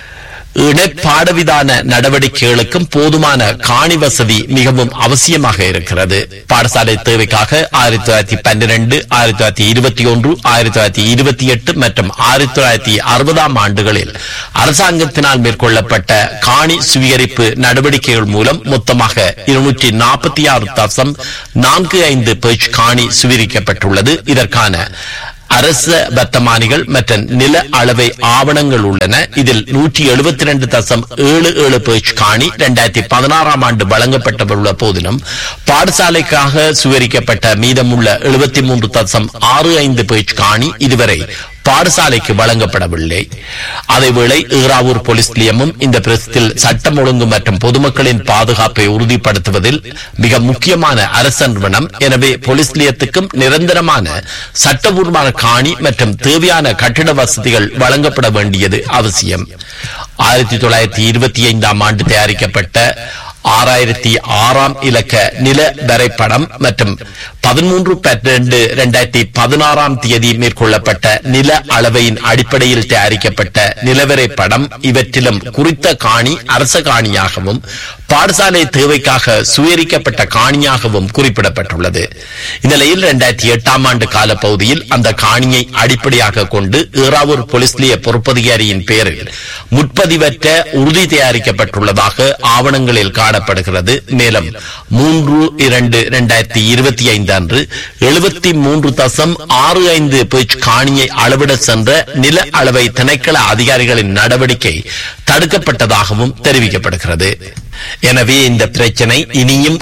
இடைப்பாடவிதான நடவடிக்கைகளுக்கும் போதுமான காணி வசதி மிகவும் அவசியமாக இருக்கிறது பாடசாலை தேவைக்காக ஆயிரத்தி தொள்ளாயிரத்தி பன்னிரண்டு ஆயிரத்தி தொள்ளாயிரத்தி இருபத்தி ஒன்று ஆயிரத்தி தொள்ளாயிரத்தி இருபத்தி எட்டு மற்றும் ஆயிரத்தி தொள்ளாயிரத்தி அறுபதாம் ஆண்டுகளில் அரசாங்கத்தினால் மேற்கொள்ளப்பட்ட காணி சுவீகரிப்பு நடவடிக்கைகள் மூலம் மொத்தமாக இருநூற்றி நாற்பத்தி ஆறு தசம் நான்கு ஐந்து பேஜ் காணி சுவீகரிக்கப்பட்டுள்ளது இதற்கான அரச வர்த்தமானிகள் மற்றும் நில அளவை ஆவணங்கள் உள்ளன இதில் நூற்றி எழுபத்தி ரெண்டு தசம் ஏழு ஏழு பேஜ் காணி இரண்டாயிரத்தி பதினாறாம் ஆண்டு வழங்கப்பட்டுள்ள போதிலும் பாடசாலைக்காக சுவரிக்கப்பட்ட மீதமுள்ள எழுபத்தி மூன்று தசம் ஆறு ஐந்து பேஜ் காணி இதுவரை பாடசாலைக்கு வழங்கப்படவில்லை அதேவேளை ஈராவூர் போலீஸ் நிலையமும் இந்த பிரச்சத்தில் சட்டம் ஒழுங்கு மற்றும் பொதுமக்களின் பாதுகாப்பை உறுதிப்படுத்துவதில் மிக முக்கியமான அரசு நிறுவனம் எனவே போலீஸ் நிலையத்துக்கும் நிரந்தரமான சட்டபூர்வமான காணி மற்றும் தேவையான கட்டிட வசதிகள் வழங்கப்பட வேண்டியது அவசியம் ஆயிரத்தி தொள்ளாயிரத்தி இருபத்தி ஐந்தாம் ஆண்டு தயாரிக்கப்பட்ட ஆறாயிரத்தி ஆறாம் இலக்க நில வரைபடம் மற்றும் பதிமூன்று பன்னிரண்டு இரண்டாயிரத்தி பதினாறாம் தேதி மேற்கொள்ளப்பட்ட நில அளவையின் அடிப்படையில் தயாரிக்கப்பட்ட நிலவரை படம் இவற்றிலும் குறித்த காணி அரச காணியாகவும் பாடசாலை தேவைக்காக சுயரிக்கப்பட்ட காணியாகவும் குறிப்பிடப்பட்டுள்ளது இந்நிலையில் இரண்டாயிரத்தி எட்டாம் ஆண்டு காலப்பகுதியில் அந்த காணியை அடிப்படையாக கொண்டு ஈராவூர் போலீஸ் நிலைய பொறுப்பதிகாரியின் பெயரில் முற்பதிவற்ற உறுதி தயாரிக்கப்பட்டுள்ளதாக ஆவணங்களில் காணப்படுகிறது மேலும் மூன்று இரண்டு இரண்டாயிரத்தி இருபத்தி ஐந்து அன்று எழுபத்தி மூன்று தசம் ஆறு ஐந்து பேஜ் காணியை அளவிட சென்ற நில அளவை திணைக்கள அதிகாரிகளின் நடவடிக்கை தடுக்கப்பட்டதாகவும் தெரிவிக்கப்படுகிறது எனவே இந்த பிரச்சனை இனியும்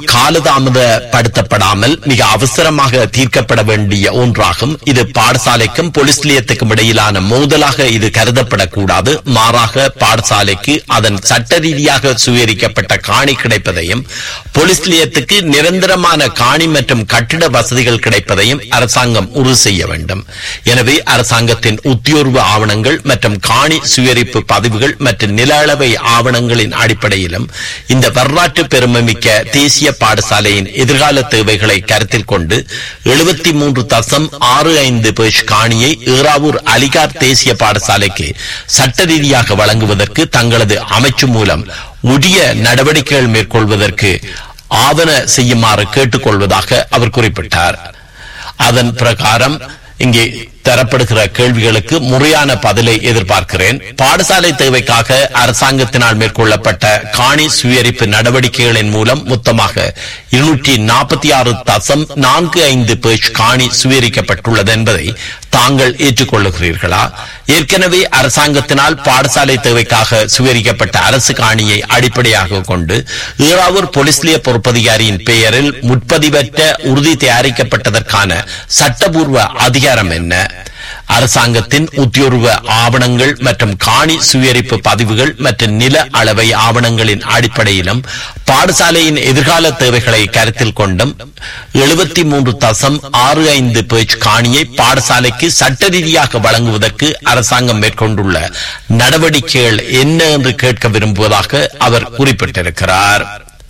காலதாமதப்படுத்தப்படாமல் மிக அவசரமாக தீர்க்கப்பட வேண்டிய ஒன்றாகும் இது பாடசாலைக்கும் போலீஸ் நிலையத்துக்கும் இடையிலான மோதலாக இது கருதப்படக்கூடாது மாறாக பாடசாலைக்கு அதன் சட்ட ரீதியாக சுவீகரிக்கப்பட்ட காணி கிடைப்பதையும் போலீஸ் நிலையத்துக்கு நிரந்தரமான காணி மற்றும் கட்டிட வசதிகள் கிடைப்பதையும் அரசாங்கம் உறுதி செய்ய வேண்டும் எனவே அரசாங்கத்தின் உத்தியோர்வு ஆவணங்கள் மற்றும் காணி சுயரிப்பு பதிவுகள் மற்றும் நில அளவை ஆவணங்களின் அடிப்படையிலும் இந்த வரலாற்று பெருமைமிக்க தேசிய பாடசாலையின் எதிர்கால தேவைகளை கருத்தில் கொண்டு எழுபத்தி மூன்று தசம் ஆறு ஐந்து பேஷ் காணியை ஈராவூர் அலிகார் தேசிய பாடசாலைக்கு சட்ட ரீதியாக வழங்குவதற்கு தங்களது அமைச்சு மூலம் உரிய நடவடிக்கைகள் மேற்கொள்வதற்கு ஆவண செய்யுமாறு கேட்டுக்கொள்வதாக அவர் குறிப்பிட்டார் அதன் பிரகாரம் இங்கே தரப்படுகிற கேள்விகளுக்கு முறையான பதிலை எதிர்பார்க்கிறேன் பாடசாலை தேவைக்காக அரசாங்கத்தினால் மேற்கொள்ளப்பட்ட காணி சுயரிப்பு நடவடிக்கைகளின் மூலம் மொத்தமாக இருநூற்றி நாற்பத்தி ஆறு தசம் நான்கு ஐந்து பேஜ் காணி சுயரிக்கப்பட்டுள்ளது என்பதை தாங்கள் ஏற்றுக்கொள்ளுகிறீர்களா ஏற்கனவே அரசாங்கத்தினால் பாடசாலை தேவைக்காக சுவரிக்கப்பட்ட அரசு காணியை அடிப்படையாக கொண்டு ஈராவூர் போலீஸ் நிலைய பொறுப்பதிகாரியின் பெயரில் முற்பதிவற்ற உறுதி தயாரிக்கப்பட்டதற்கான சட்டபூர்வ அதிகாரம் என்ன அரசாங்கத்தின் உத்தியோர்வ ஆவணங்கள் மற்றும் காணி சுயரிப்பு பதிவுகள் மற்றும் நில அளவை ஆவணங்களின் அடிப்படையிலும் பாடசாலையின் எதிர்கால தேவைகளை கருத்தில் கொண்டும் எழுபத்தி மூன்று தசம் ஆறு ஐந்து பேஜ் காணியை பாடசாலைக்கு சட்ட ரீதியாக வழங்குவதற்கு அரசாங்கம் மேற்கொண்டுள்ள நடவடிக்கைகள் என்ன என்று கேட்க விரும்புவதாக அவர் குறிப்பிட்டிருக்கிறார்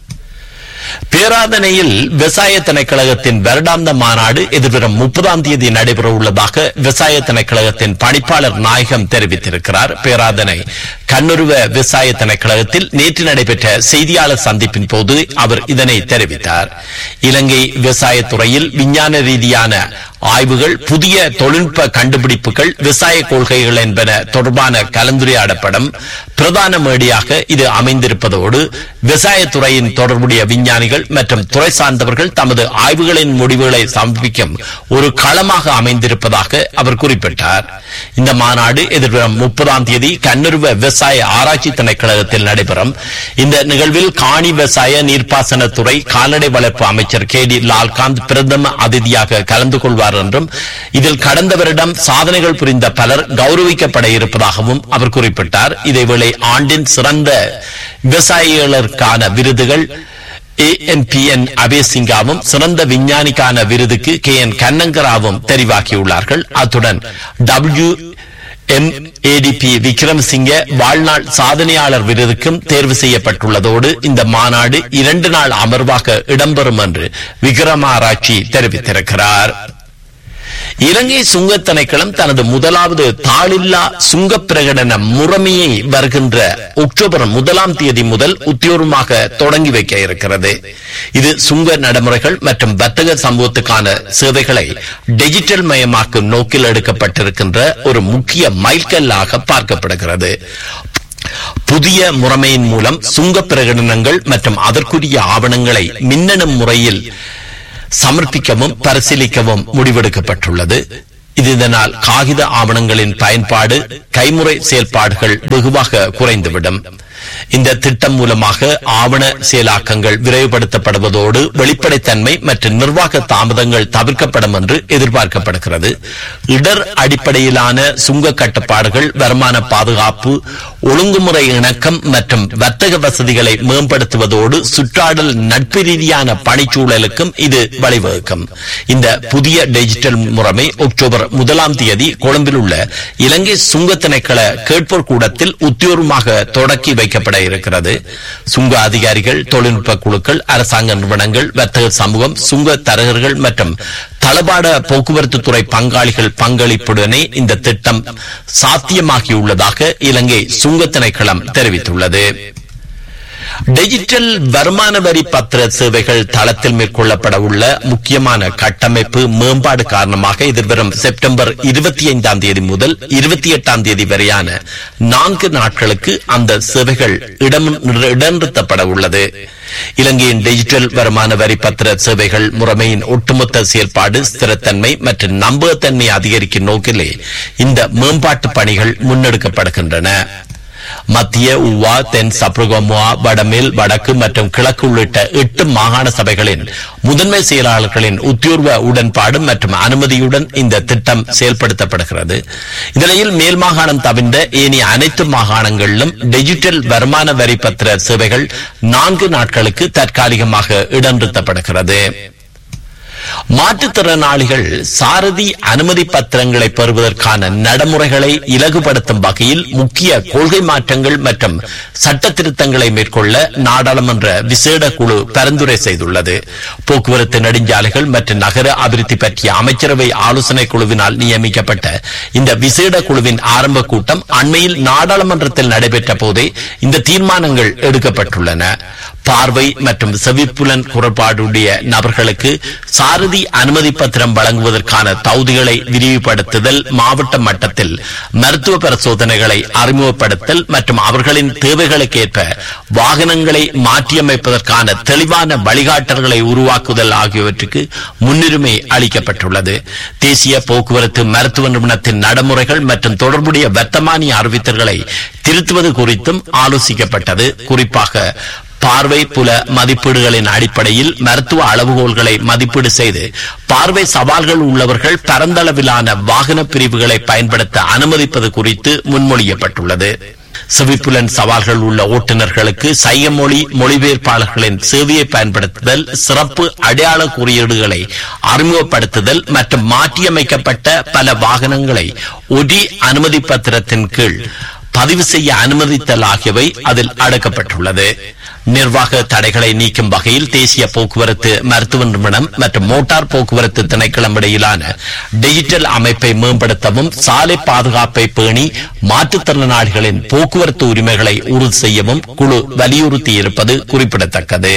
பேராதனையில் விவசாய திணைக்கழகத்தின் வருடாந்த மாநாடு எதிர்வரும் முப்பதாம் தேதி நடைபெற உள்ளதாக விவசாய திணைக்கழகத்தின் பணிப்பாளர் நாயகம் தெரிவித்திருக்கிறார் பேராதனை கண்ணுருவ விவசாய திணைக்கழகத்தில் நேற்று நடைபெற்ற செய்தியாளர் சந்திப்பின் போது அவர் இதனை தெரிவித்தார் இலங்கை விவசாயத்துறையில் விஞ்ஞான ரீதியான ஆய்வுகள் புதிய தொழில்நுட்ப கண்டுபிடிப்புகள் விவசாய கொள்கைகள் என்பன தொடர்பான கலந்துரையாடப்படும் பிரதான மேடியாக இது அமைந்திருப்பதோடு விவசாயத்துறையின் தொடர்புடைய விஞ்ஞானிகள் மற்றும் துறை சார்ந்தவர்கள் தமது ஆய்வுகளின் முடிவுகளை சமர்ப்பிக்கும் ஒரு களமாக அமைந்திருப்பதாக அவர் குறிப்பிட்டார் இந்த மாநாடு எதிர்வரும் முப்பதாம் தேதி கண்ணுருவ விவசாய ஆராய்ச்சி திணைக்களத்தில் நடைபெறும் இந்த நிகழ்வில் காணி விவசாய நீர்ப்பாசனத்துறை கால்நடை வளர்ப்பு அமைச்சர் கே டி லால்காந்த் பிரதம அதிதியாக கலந்து கொள்வார் என்றும் இதில் கடந்த வருடம் சாதனைகள் புரிந்த பலர் கௌரவிக்கப்பட இருப்பதாகவும் அவர் குறிப்பிட்டார் இதேவேளை ஆண்டின் சிறந்த விவசாயிகளுக்கான விருதுகள் ஏஎன்பிஎன் அபேசிங்காவும் சிறந்த விஞ்ஞானிக்கான விருதுக்கு கே என் கண்ணங்கராவும் தெரிவாக்கியுள்ளார்கள் அத்துடன் டபிள்யூ எம் ஏடிபி விக்ரமசிங்க வாழ்நாள் சாதனையாளர் விருதுக்கும் தேர்வு செய்யப்பட்டுள்ளதோடு இந்த மாநாடு இரண்டு நாள் அமர்வாக இடம்பெறும் என்று விக்ரமாராய்ச்சி தெரிவித்திருக்கிறார் இலங்கை சுங்க திணைக்களம் தனது முதலாவது தாளில்லா சுங்க பிரகடன முறைமையை வருகின்ற அக்டோபர் முதலாம் தேதி முதல் உத்தியோகமாக தொடங்கி வைக்க இருக்கிறது இது சுங்க நடைமுறைகள் மற்றும் வர்த்தக சமூகத்துக்கான சேவைகளை டிஜிட்டல் மயமாக்கும் நோக்கில் எடுக்கப்பட்டிருக்கின்ற ஒரு முக்கிய மைல்கல்லாக பார்க்கப்படுகிறது புதிய முறைமையின் மூலம் சுங்க பிரகடனங்கள் மற்றும் அதற்குரிய ஆவணங்களை மின்னணு முறையில் சமர்ப்பிக்கவும் பரிசீலிக்கவும் முடிவெடுக்கப்பட்டுள்ளது இது இதனால் காகித ஆவணங்களின் பயன்பாடு கைமுறை செயல்பாடுகள் வெகுவாக குறைந்துவிடும் இந்த திட்டம் மூலமாக ஆவண செயலாக்கங்கள் விரைவுபடுத்தப்படுவதோடு வெளிப்படைத்தன்மை மற்றும் நிர்வாக தாமதங்கள் தவிர்க்கப்படும் என்று எதிர்பார்க்கப்படுகிறது இடர் அடிப்படையிலான சுங்க கட்டுப்பாடுகள் வருமான பாதுகாப்பு ஒழுங்குமுறை இணக்கம் மற்றும் வர்த்தக வசதிகளை மேம்படுத்துவதோடு சுற்றாடல் நட்பு ரீதியான பணிச்சூழலுக்கும் இது வழிவகுக்கும் இந்த புதிய டிஜிட்டல் முறைமை அக்டோபர் முதலாம் தேதி கொழும்பில் உள்ள இலங்கை சுங்க திணைக்கள கேட்போர் கூடத்தில் உத்தியோகமாக தொடக்கி வைக்கப்பட இருக்கிறது சுங்க அதிகாரிகள் தொழில்நுட்ப குழுக்கள் அரசாங்க நிறுவனங்கள் வர்த்தக சமூகம் சுங்க தரகர்கள் மற்றும் தளபாட போக்குவரத்து துறை பங்காளிகள் பங்களிப்புடனே இந்த திட்டம் சாத்தியமாகியுள்ளதாக இலங்கை சுங்க திணைக்களம் தெரிவித்துள்ளது டிஜிட்டல் வருமான வரி பத்திர சேவைகள் தளத்தில் மேற்கொள்ளப்பட உள்ள முக்கியமான கட்டமைப்பு மேம்பாடு காரணமாக எதிர்வரும் செப்டம்பர் இருபத்தி ஐந்தாம் தேதி முதல் இருபத்தி எட்டாம் தேதி வரையான நான்கு நாட்களுக்கு அந்த சேவைகள் இடம் இடநிறுத்தப்பட உள்ளது இலங்கையின் டிஜிட்டல் வருமான வரி பத்திர சேவைகள் முறைமையின் ஒட்டுமொத்த செயல்பாடு ஸ்திரத்தன்மை மற்றும் நம்பகத்தன்மை அதிகரிக்கும் நோக்கிலே இந்த மேம்பாட்டு பணிகள் முன்னெடுக்கப்படுகின்றன மத்திய உவா தென் சப்ரகமுவா வடமேல் வடக்கு மற்றும் கிழக்கு உள்ளிட்ட எட்டு மாகாண சபைகளின் முதன்மை செயலாளர்களின் உத்தியோர்வ உடன்பாடு மற்றும் அனுமதியுடன் இந்த திட்டம் செயல்படுத்தப்படுகிறது இந்நிலையில் மேல் மாகாணம் தவிர்ந்த ஏனைய அனைத்து மாகாணங்களிலும் டிஜிட்டல் வருமான வரி பத்திர சேவைகள் நான்கு நாட்களுக்கு தற்காலிகமாக இடநிறுத்தப்படுகிறது மாற்றுத்திறனாளிகள் சாரதி அனுமதி பத்திரங்களை பெறுவதற்கான நடைமுறைகளை இலகுபடுத்தும் வகையில் முக்கிய கொள்கை மாற்றங்கள் மற்றும் சட்ட திருத்தங்களை மேற்கொள்ள நாடாளுமன்ற விசேட குழு பரிந்துரை செய்துள்ளது போக்குவரத்து நெடுஞ்சாலைகள் மற்றும் நகர அபிவிருத்தி பற்றிய அமைச்சரவை ஆலோசனை குழுவினால் நியமிக்கப்பட்ட இந்த விசேட குழுவின் ஆரம்ப கூட்டம் அண்மையில் நாடாளுமன்றத்தில் நடைபெற்ற போதே இந்த தீர்மானங்கள் எடுக்கப்பட்டுள்ளன பார்வை மற்றும் செவிப்புலன் குறைபாடுடைய நபர்களுக்கு சாரதி அனுமதி பத்திரம் வழங்குவதற்கான தகுதிகளை விரிவுபடுத்துதல் மாவட்ட மட்டத்தில் மருத்துவ பரிசோதனைகளை அறிமுகப்படுத்தல் மற்றும் அவர்களின் தேவைகளுக்கேற்ப வாகனங்களை மாற்றியமைப்பதற்கான தெளிவான வழிகாட்டல்களை உருவாக்குதல் ஆகியவற்றுக்கு முன்னுரிமை அளிக்கப்பட்டுள்ளது தேசிய போக்குவரத்து மருத்துவ நிறுவனத்தின் நடைமுறைகள் மற்றும் தொடர்புடைய வர்த்தமானிய அறிவித்தல்களை திருத்துவது குறித்தும் ஆலோசிக்கப்பட்டது குறிப்பாக பார்வை புல மதிப்பீடுகளின் அடிப்படையில் மருத்துவ அளவுகோல்களை மதிப்பீடு செய்து பார்வை சவால்கள் உள்ளவர்கள் பரந்தளவிலான வாகன பிரிவுகளை பயன்படுத்த அனுமதிப்பது குறித்து முன்மொழியப்பட்டுள்ளது செவிப்புலன் சவால்கள் உள்ள ஓட்டுநர்களுக்கு சைய மொழி மொழிபெயர்ப்பாளர்களின் சேவையை பயன்படுத்துதல் சிறப்பு அடையாள குறியீடுகளை அறிமுகப்படுத்துதல் மற்றும் மாற்றியமைக்கப்பட்ட பல வாகனங்களை ஒரே அனுமதி பத்திரத்தின் கீழ் பதிவு செய்ய அனுமதித்தல் ஆகியவை அதில் அடக்கப்பட்டுள்ளது நிர்வாக தடைகளை நீக்கும் வகையில் தேசிய போக்குவரத்து மருத்துவ நிறுவனம் மற்றும் மோட்டார் போக்குவரத்து திணைக்களம் இடையிலான டிஜிட்டல் அமைப்பை மேம்படுத்தவும் சாலை பாதுகாப்பை பேணி மாற்றுத்திறனாளிகளின் போக்குவரத்து உரிமைகளை உறுதி செய்யவும் குழு வலியுறுத்தியிருப்பது குறிப்பிடத்தக்கது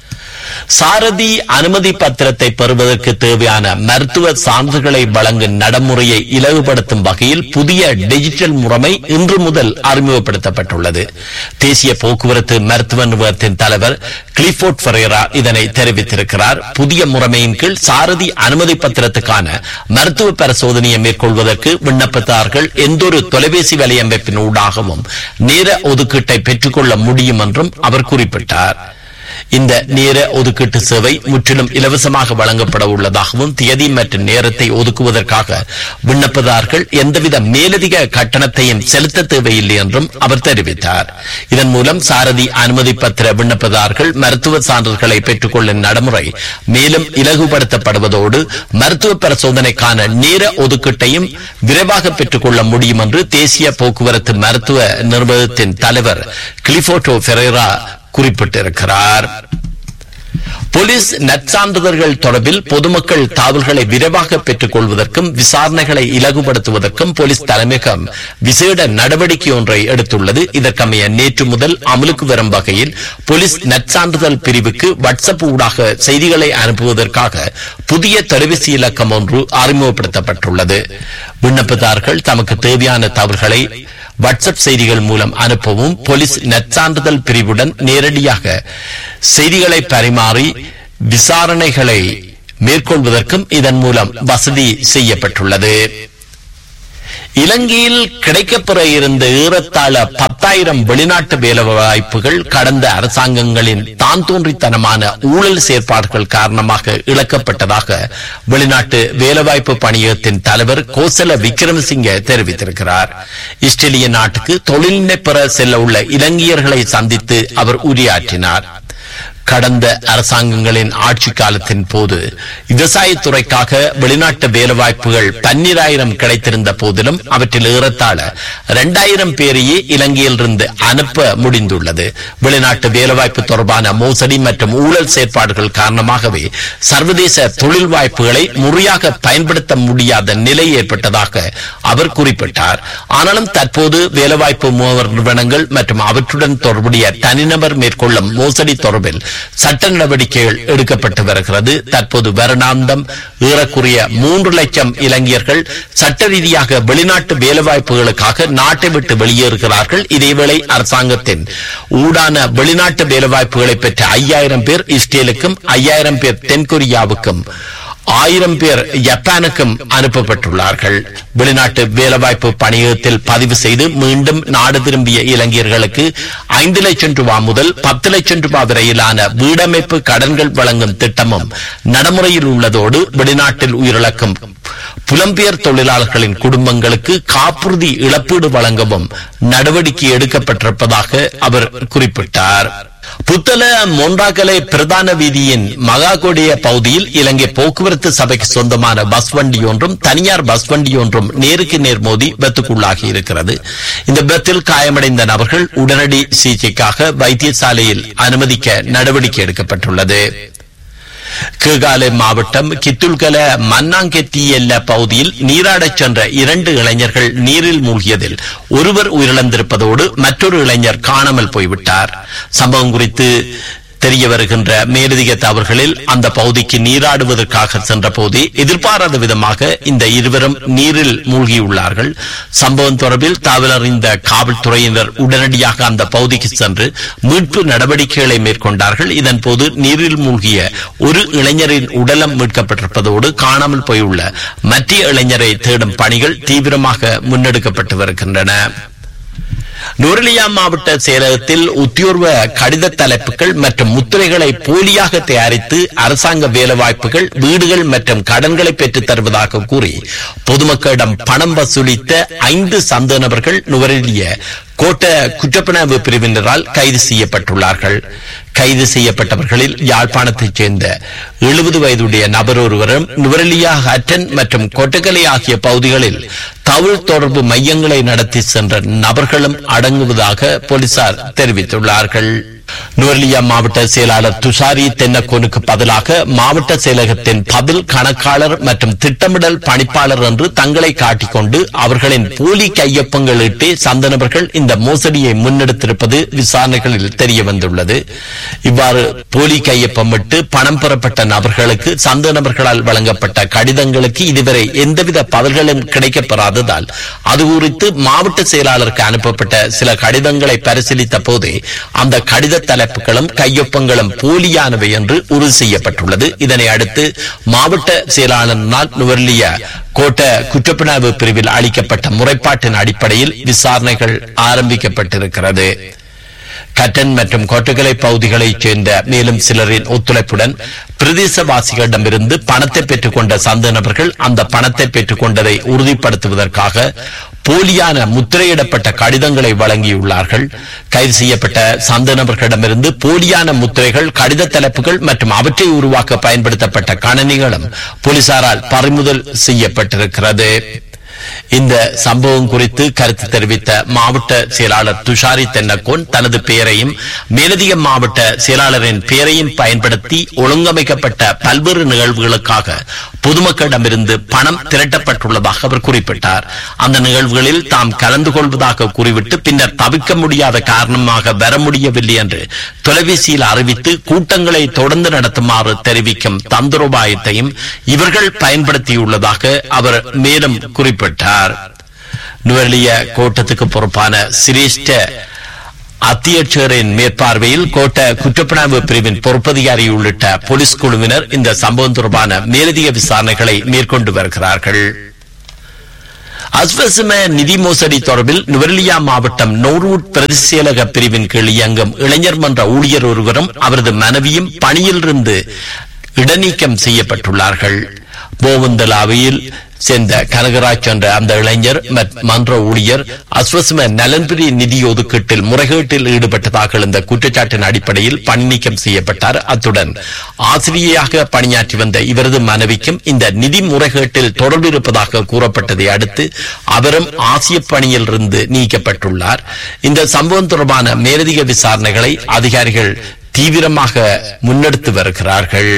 சாரதி அனுமதி பத்திரத்தை பெறுவதற்கு தேவையான மருத்துவ சான்றுகளை வழங்கும் நடைமுறையை இலகுபடுத்தும் வகையில் புதிய டிஜிட்டல் முறைமை இன்று முதல் அறிமுகப்படுத்தப்பட்டுள்ளது தேசிய போக்குவரத்து மருத்துவ நிறுவனத்தின் தலைவர் கிளிஃபோர்ட் ஃபரேரா இதனை தெரிவித்திருக்கிறார் புதிய முறைமையின் கீழ் சாரதி அனுமதி பத்திரத்துக்கான மருத்துவ பரிசோதனையை மேற்கொள்வதற்கு விண்ணப்பத்தார்கள் எந்தொரு தொலைபேசி வலையமைப்பின் ஊடாகவும் நேர ஒதுக்கீட்டை பெற்றுக்கொள்ள முடியும் என்றும் அவர் குறிப்பிட்டார் இந்த நேர ஒதுக்கீட்டு சேவை முற்றிலும் இலவசமாக வழங்கப்பட உள்ளதாகவும் தேதி மற்றும் நேரத்தை ஒதுக்குவதற்காக விண்ணப்பதார்கள் எந்தவித மேலதிக கட்டணத்தையும் செலுத்த தேவையில்லை என்றும் அவர் தெரிவித்தார் இதன் மூலம் சாரதி அனுமதி பத்திர விண்ணப்பதார்கள் மருத்துவ சான்றுகளை பெற்றுக்கொள்ளும் நடைமுறை மேலும் இலகுபடுத்தப்படுவதோடு மருத்துவ பரிசோதனைக்கான நேர ஒதுக்கீட்டையும் விரைவாக பெற்றுக்கொள்ள முடியும் என்று தேசிய போக்குவரத்து மருத்துவ நிறுவனத்தின் தலைவர் கிளிபோட்டோ ஃபெரேரா குறிப்பிட்டிருக்கிறார் போலீஸ் நற்சான்றிதழ்கள் தொடர்பில் பொதுமக்கள் தாவல்களை விரைவாக பெற்றுக் கொள்வதற்கும் விசாரணைகளை இலகுபடுத்துவதற்கும் போலீஸ் தலைமையகம் விசேட நடவடிக்கை ஒன்றை எடுத்துள்ளது இதற்கமைய நேற்று முதல் அமலுக்கு வரும் வகையில் போலீஸ் நற்சான்றிதழ் பிரிவுக்கு வாட்ஸ்அப் ஊடாக செய்திகளை அனுப்புவதற்காக புதிய தொலைபேசி இலக்கம் ஒன்று அறிமுகப்படுத்தப்பட்டுள்ளது விண்ணப்பதார்கள் தமக்கு தேவையான தவறுகளை வாட்ஸ்அப் செய்திகள் மூலம் அனுப்பவும் போலீஸ் நற்சான்றிதழ் பிரிவுடன் நேரடியாக செய்திகளை பரிமாறி விசாரணைகளை மேற்கொள்வதற்கும் இதன் மூலம் வசதி செய்யப்பட்டுள்ளது இலங்கையில் கிடைக்கப்பெற இருந்த ஏறத்தாழ பத்தாயிரம் வெளிநாட்டு வேலை வாய்ப்புகள் கடந்த அரசாங்கங்களின் தான் தோன்றித்தனமான ஊழல் செயற்பாடுகள் காரணமாக இழக்கப்பட்டதாக வெளிநாட்டு வேலைவாய்ப்பு பணியகத்தின் தலைவர் கோசல விக்ரமசிங்க தெரிவித்திருக்கிறார் இஸ்ரேலிய நாட்டுக்கு தொழில்நுட்ப பெற செல்ல உள்ள இலங்கையர்களை சந்தித்து அவர் உரையாற்றினார் கடந்த அரசாங்கங்களின் ஆட்சி காலத்தின் போது விவசாயத்துறைக்காக வெளிநாட்டு வேலைவாய்ப்புகள் பன்னிராயிரம் கிடைத்திருந்த போதிலும் அவற்றில் ஏறத்தாழ இரண்டாயிரம் பேரையே இலங்கையிலிருந்து அனுப்ப முடிந்துள்ளது வெளிநாட்டு வேலைவாய்ப்பு தொடர்பான மோசடி மற்றும் ஊழல் செயற்பாடுகள் காரணமாகவே சர்வதேச தொழில் வாய்ப்புகளை முறையாக பயன்படுத்த முடியாத நிலை ஏற்பட்டதாக அவர் குறிப்பிட்டார் ஆனாலும் தற்போது வேலைவாய்ப்பு முகவர் நிறுவனங்கள் மற்றும் அவற்றுடன் தொடர்புடைய தனிநபர் மேற்கொள்ளும் மோசடி தொடர்பில் சட்ட நடவடிக்கைகள் எடுக்கப்பட்டு வருகிறது தற்போது வருடாந்தம் ஏறக்குறைய மூன்று லட்சம் இளைஞர்கள் சட்ட ரீதியாக வெளிநாட்டு வேலைவாய்ப்புகளுக்காக நாட்டை விட்டு வெளியேறுகிறார்கள் இதேவேளை அரசாங்கத்தின் ஊடான வெளிநாட்டு வேலைவாய்ப்புகளை பெற்ற ஐயாயிரம் பேர் இஸ்ரேலுக்கும் ஐயாயிரம் பேர் தென்கொரியாவுக்கும் ஆயிரம் பேர் ஜப்பானுக்கும் அனுப்பப்பட்டுள்ளார்கள் வெளிநாட்டு வேலைவாய்ப்பு பணியகத்தில் பதிவு செய்து மீண்டும் நாடு திரும்பிய இளைஞர்களுக்கு ஐந்து லட்சம் ரூபாய் முதல் பத்து லட்சம் ரூபாய் வரையிலான வீடமைப்பு கடன்கள் வழங்கும் திட்டமும் நடைமுறையில் உள்ளதோடு வெளிநாட்டில் உயிரிழக்கும் புலம்பெயர் தொழிலாளர்களின் குடும்பங்களுக்கு காப்புறுதி இழப்பீடு வழங்கவும் நடவடிக்கை எடுக்கப்பட்டிருப்பதாக அவர் குறிப்பிட்டார் புத்தள மொன்றாகலை பிரதான வீதியின் மகாகோடிய பகுதியில் இலங்கை போக்குவரத்து சபைக்கு சொந்தமான பஸ் வண்டி ஒன்றும் தனியார் பஸ் வண்டி ஒன்றும் நேருக்கு நேர் மோதி விபத்துக்குள்ளாகி இருக்கிறது இந்த விபத்தில் காயமடைந்த நபர்கள் உடனடி சிகிச்சைக்காக வைத்தியசாலையில் அனுமதிக்க நடவடிக்கை எடுக்கப்பட்டுள்ளது கீகாலே மாவட்டம் கித்துல்கல மன்னாங்கெத்தி எல்ல பகுதியில் நீராடச் சென்ற இரண்டு இளைஞர்கள் நீரில் மூழ்கியதில் ஒருவர் உயிரிழந்திருப்பதோடு மற்றொரு இளைஞர் காணாமல் போய்விட்டார் சம்பவம் குறித்து தெரிய வருகின்ற மேலதிக தவறுகளில் அந்த பகுதிக்கு நீராடுவதற்காக சென்ற போதே எதிர்பாராத விதமாக இந்த இருவரும் நீரில் மூழ்கியுள்ளார்கள் சம்பவம் தொடர்பில் தகவலறிந்த காவல்துறையினர் உடனடியாக அந்த பகுதிக்கு சென்று மீட்பு நடவடிக்கைகளை மேற்கொண்டார்கள் இதன் போது நீரில் மூழ்கிய ஒரு இளைஞரின் உடலம் மீட்கப்பட்டிருப்பதோடு காணாமல் போயுள்ள மற்ற இளைஞரை தேடும் பணிகள் தீவிரமாக முன்னெடுக்கப்பட்டு வருகின்றன நுரலியா மாவட்ட செயலகத்தில் உத்தியோர்வ கடித தலைப்புகள் மற்றும் முத்திரைகளை போலியாக தயாரித்து அரசாங்க வேலைவாய்ப்புகள் வீடுகள் மற்றும் கடன்களை பெற்றுத் தருவதாக கூறி பொதுமக்களிடம் பணம் வசூலித்த ஐந்து சந்த நபர்கள் நுவரெலிய கோட்ட குற்றப்புணர்வு பிரிவினரால் கைது செய்யப்பட்டுள்ளார்கள் கைது செய்யப்பட்டவர்களில் யாழ்ப்பாணத்தைச் சேர்ந்த எழுபது வயதுடைய நபர் ஒருவரும் நுவரெலியா ஹட்டன் மற்றும் கொட்டக்கலை ஆகிய பகுதிகளில் தகவல் தொடர்பு மையங்களை நடத்தி சென்ற நபர்களும் அடங்குவதாக போலீசார் தெரிவித்துள்ளார்கள் நுவர்லியா மாவட்ட செயலாளர் துஷாரி தென்னக்கோனுக்கு பதிலாக மாவட்ட செயலகத்தின் பதில் கணக்காளர் மற்றும் திட்டமிடல் பணிப்பாளர் என்று தங்களை காட்டிக்கொண்டு அவர்களின் போலி கையொப்பங்கள் இட்டு சந்த நபர்கள் இந்த மோசடியை முன்னெடுத்திருப்பது விசாரணைகளில் தெரிய வந்துள்ளது இவ்வாறு போலி கையொப்பமிட்டு பணம் பெறப்பட்ட நபர்களுக்கு சந்த நபர்களால் வழங்கப்பட்ட கடிதங்களுக்கு இதுவரை எந்தவித பதில்களும் கிடைக்கப்பெறாததால் அது குறித்து மாவட்ட செயலாளருக்கு அனுப்பப்பட்ட சில கடிதங்களை பரிசீலித்த போதே அந்த கடித தலைப்புகளும் கையொப்பங்களும் போலியானவை என்று உறுதி செய்யப்பட்டுள்ளது இதனை அடுத்து மாவட்ட செயலாளரினால் நுவர்லிய கோட்ட குற்றப்புணர்வு பிரிவில் அளிக்கப்பட்ட முறைப்பாட்டின் அடிப்படையில் விசாரணைகள் ஆரம்பிக்கப்பட்டிருக்கிறது கட்டன் மற்றும் கொட்டகலை பகுதிகளைச் சேர்ந்த மேலும் சிலரின் ஒத்துழைப்புடன் பிரதேசவாசிகளிடமிருந்து பணத்தை பெற்றுக் கொண்ட சந்த நபர்கள் அந்த பணத்தை பெற்றுக் கொண்டதை உறுதிப்படுத்துவதற்காக போலியான முத்திரையிடப்பட்ட கடிதங்களை வழங்கியுள்ளார்கள் கைது செய்யப்பட்ட சந்த நபர்களிடமிருந்து போலியான முத்திரைகள் கடித தலைப்புகள் மற்றும் அவற்றை உருவாக்க பயன்படுத்தப்பட்ட கணனிகளும் போலீசாரால் பறிமுதல் செய்யப்பட்டிருக்கிறது இந்த சம்பவம் குறித்து கருத்து தெரிவித்த மாவட்ட செயலாளர் துஷாரி தென்னக்கோன் தனது பெயரையும் மேலதிக மாவட்ட செயலாளரின் பெயரையும் பயன்படுத்தி ஒழுங்கமைக்கப்பட்ட பல்வேறு நிகழ்வுகளுக்காக பொதுமக்களிடமிருந்து பணம் திரட்டப்பட்டுள்ளதாக அவர் குறிப்பிட்டார் அந்த நிகழ்வுகளில் தாம் கலந்து கொள்வதாக கூறிவிட்டு பின்னர் தவிர்க்க முடியாத காரணமாக வர முடியவில்லை என்று தொலைபேசியில் அறிவித்து கூட்டங்களை தொடர்ந்து நடத்துமாறு தெரிவிக்கும் தந்திரோபாயத்தையும் இவர்கள் பயன்படுத்தியுள்ளதாக அவர் மேலும் குறிப்பிட்டார் நுவர்லிய கோட்டத்துக்கு பொறுப்பான சிரேஷ்ட அத்தியட்சரின் மேற்பார்வையில் கோட்ட குற்றப்புலனாய்வு பிரிவின் பொறுப்பதிகாரி உள்ளிட்ட போலீஸ் குழுவினர் இந்த சம்பவம் தொடர்பான மேலதிக விசாரணைகளை மேற்கொண்டு வருகிறார்கள் அஸ்வசம நிதி மோசடி தொடர்பில் நுவரெலியா மாவட்டம் நோர்வுட் பிரதிசேலக பிரிவின் கீழ் இயங்கும் இளைஞர் மன்ற ஊழியர் ஒருவரும் அவரது மனைவியும் பணியிலிருந்து இடைநீக்கம் செய்யப்பட்டுள்ளார்கள் போவந்தலாவையில் சேர்ந்த கனகராஜ் என்ற அந்த இளைஞர் மத்- மன்ற ஊழியர் அஸ்வசம நலன்புரி நிதி ஒதுக்கீட்டில் முறைகேட்டில் ஈடுபட்டதாக எழுந்த குற்றச்சாட்டின் அடிப்படையில் பணி நீக்கம் செய்யப்பட்டார் அத்துடன் ஆசிரியையாக பணியாற்றி வந்த இவரது மனைவிக்கும் இந்த நிதி முறைகேட்டில் தொடர்பு இருப்பதாக கூறப்பட்டதை அடுத்து அவரும் ஆசிய பணியில் இருந்து நீக்கப்பட்டுள்ளார் இந்த சம்பவம் தொடர்பான மேலதிக விசாரணைகளை அதிகாரிகள் தீவிரமாக முன்னெடுத்து வருகிறார்கள்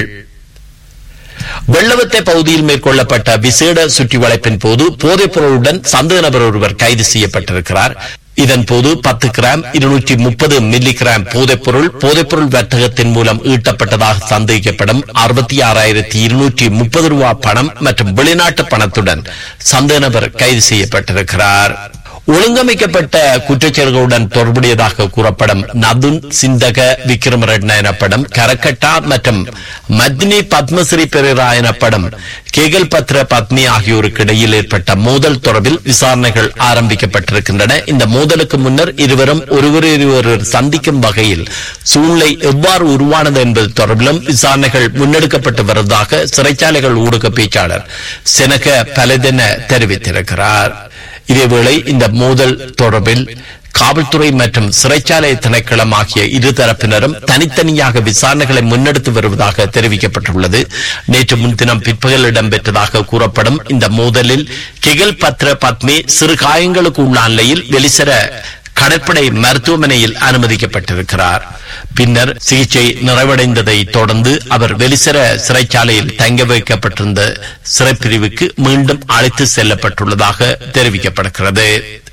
வெள்ளவத்தை பகுதியில் மேற்கொள்ளப்பட்ட விசேட சுற்றி வளைப்பின் போது போதைப் பொருளுடன் சந்தேக நபர் ஒருவர் கைது செய்யப்பட்டிருக்கிறார் இதன் போது பத்து கிராம் இருநூற்றி முப்பது மில்லி கிராம் போதைப்பொருள் போதைப்பொருள் வர்த்தகத்தின் மூலம் ஈட்டப்பட்டதாக சந்தேகிக்கப்படும் அறுபத்தி ஆறாயிரத்தி இருநூற்றி முப்பது ரூபாய் பணம் மற்றும் வெளிநாட்டு பணத்துடன் சந்தேக நபர் கைது செய்யப்பட்டிருக்கிறார் ஒழுங்கமைக்கப்பட்ட குற்றச்செயல்களுடன் தொடர்புடையதாக கூறப்படும் நதுன் சிந்தக விக்ரமரட்ன எனப்படும் கரக்கட்டா மற்றும் மத்னி பத்மஸ்ரீ பெரேரா எனப்படும் கேகல் பத்ர பத்னி ஆகியோருக்கு இடையில் ஏற்பட்ட மோதல் தொடர்பில் விசாரணைகள் ஆரம்பிக்கப்பட்டிருக்கின்றன இந்த மோதலுக்கு முன்னர் இருவரும் ஒருவரொருவர் சந்திக்கும் வகையில் சூழ்நிலை எவ்வாறு உருவானது என்பது தொடர்பிலும் விசாரணைகள் முன்னெடுக்கப்பட்டு வருவதாக சிறைச்சாலைகள் ஊடக பேச்சாளர் செனக பலதென தெரிவித்திருக்கிறார் இதேவேளை இந்த மோதல் தொடர்பில் காவல்துறை மற்றும் சிறைச்சாலை திணைக்களம் ஆகிய இரு தரப்பினரும் தனித்தனியாக விசாரணைகளை முன்னெடுத்து வருவதாக தெரிவிக்கப்பட்டுள்ளது நேற்று முன்தினம் பிற்பகல் இடம்பெற்றதாக கூறப்படும் இந்த மோதலில் கெகல் பத்ர பத்மி சிறு காயங்களுக்கு உள்ளான நிலையில் வெளிசர கடற்படை மருத்துவமனையில் அனுமதிக்கப்பட்டிருக்கிறார் பின்னர் சிகிச்சை நிறைவடைந்ததை தொடர்ந்து அவர் வெளிசர சிறைச்சாலையில் தங்க வைக்கப்பட்டிருந்த சிறைப்பிரிவுக்கு மீண்டும் அழைத்து செல்லப்பட்டுள்ளதாக தெரிவிக்கப்படுகிறது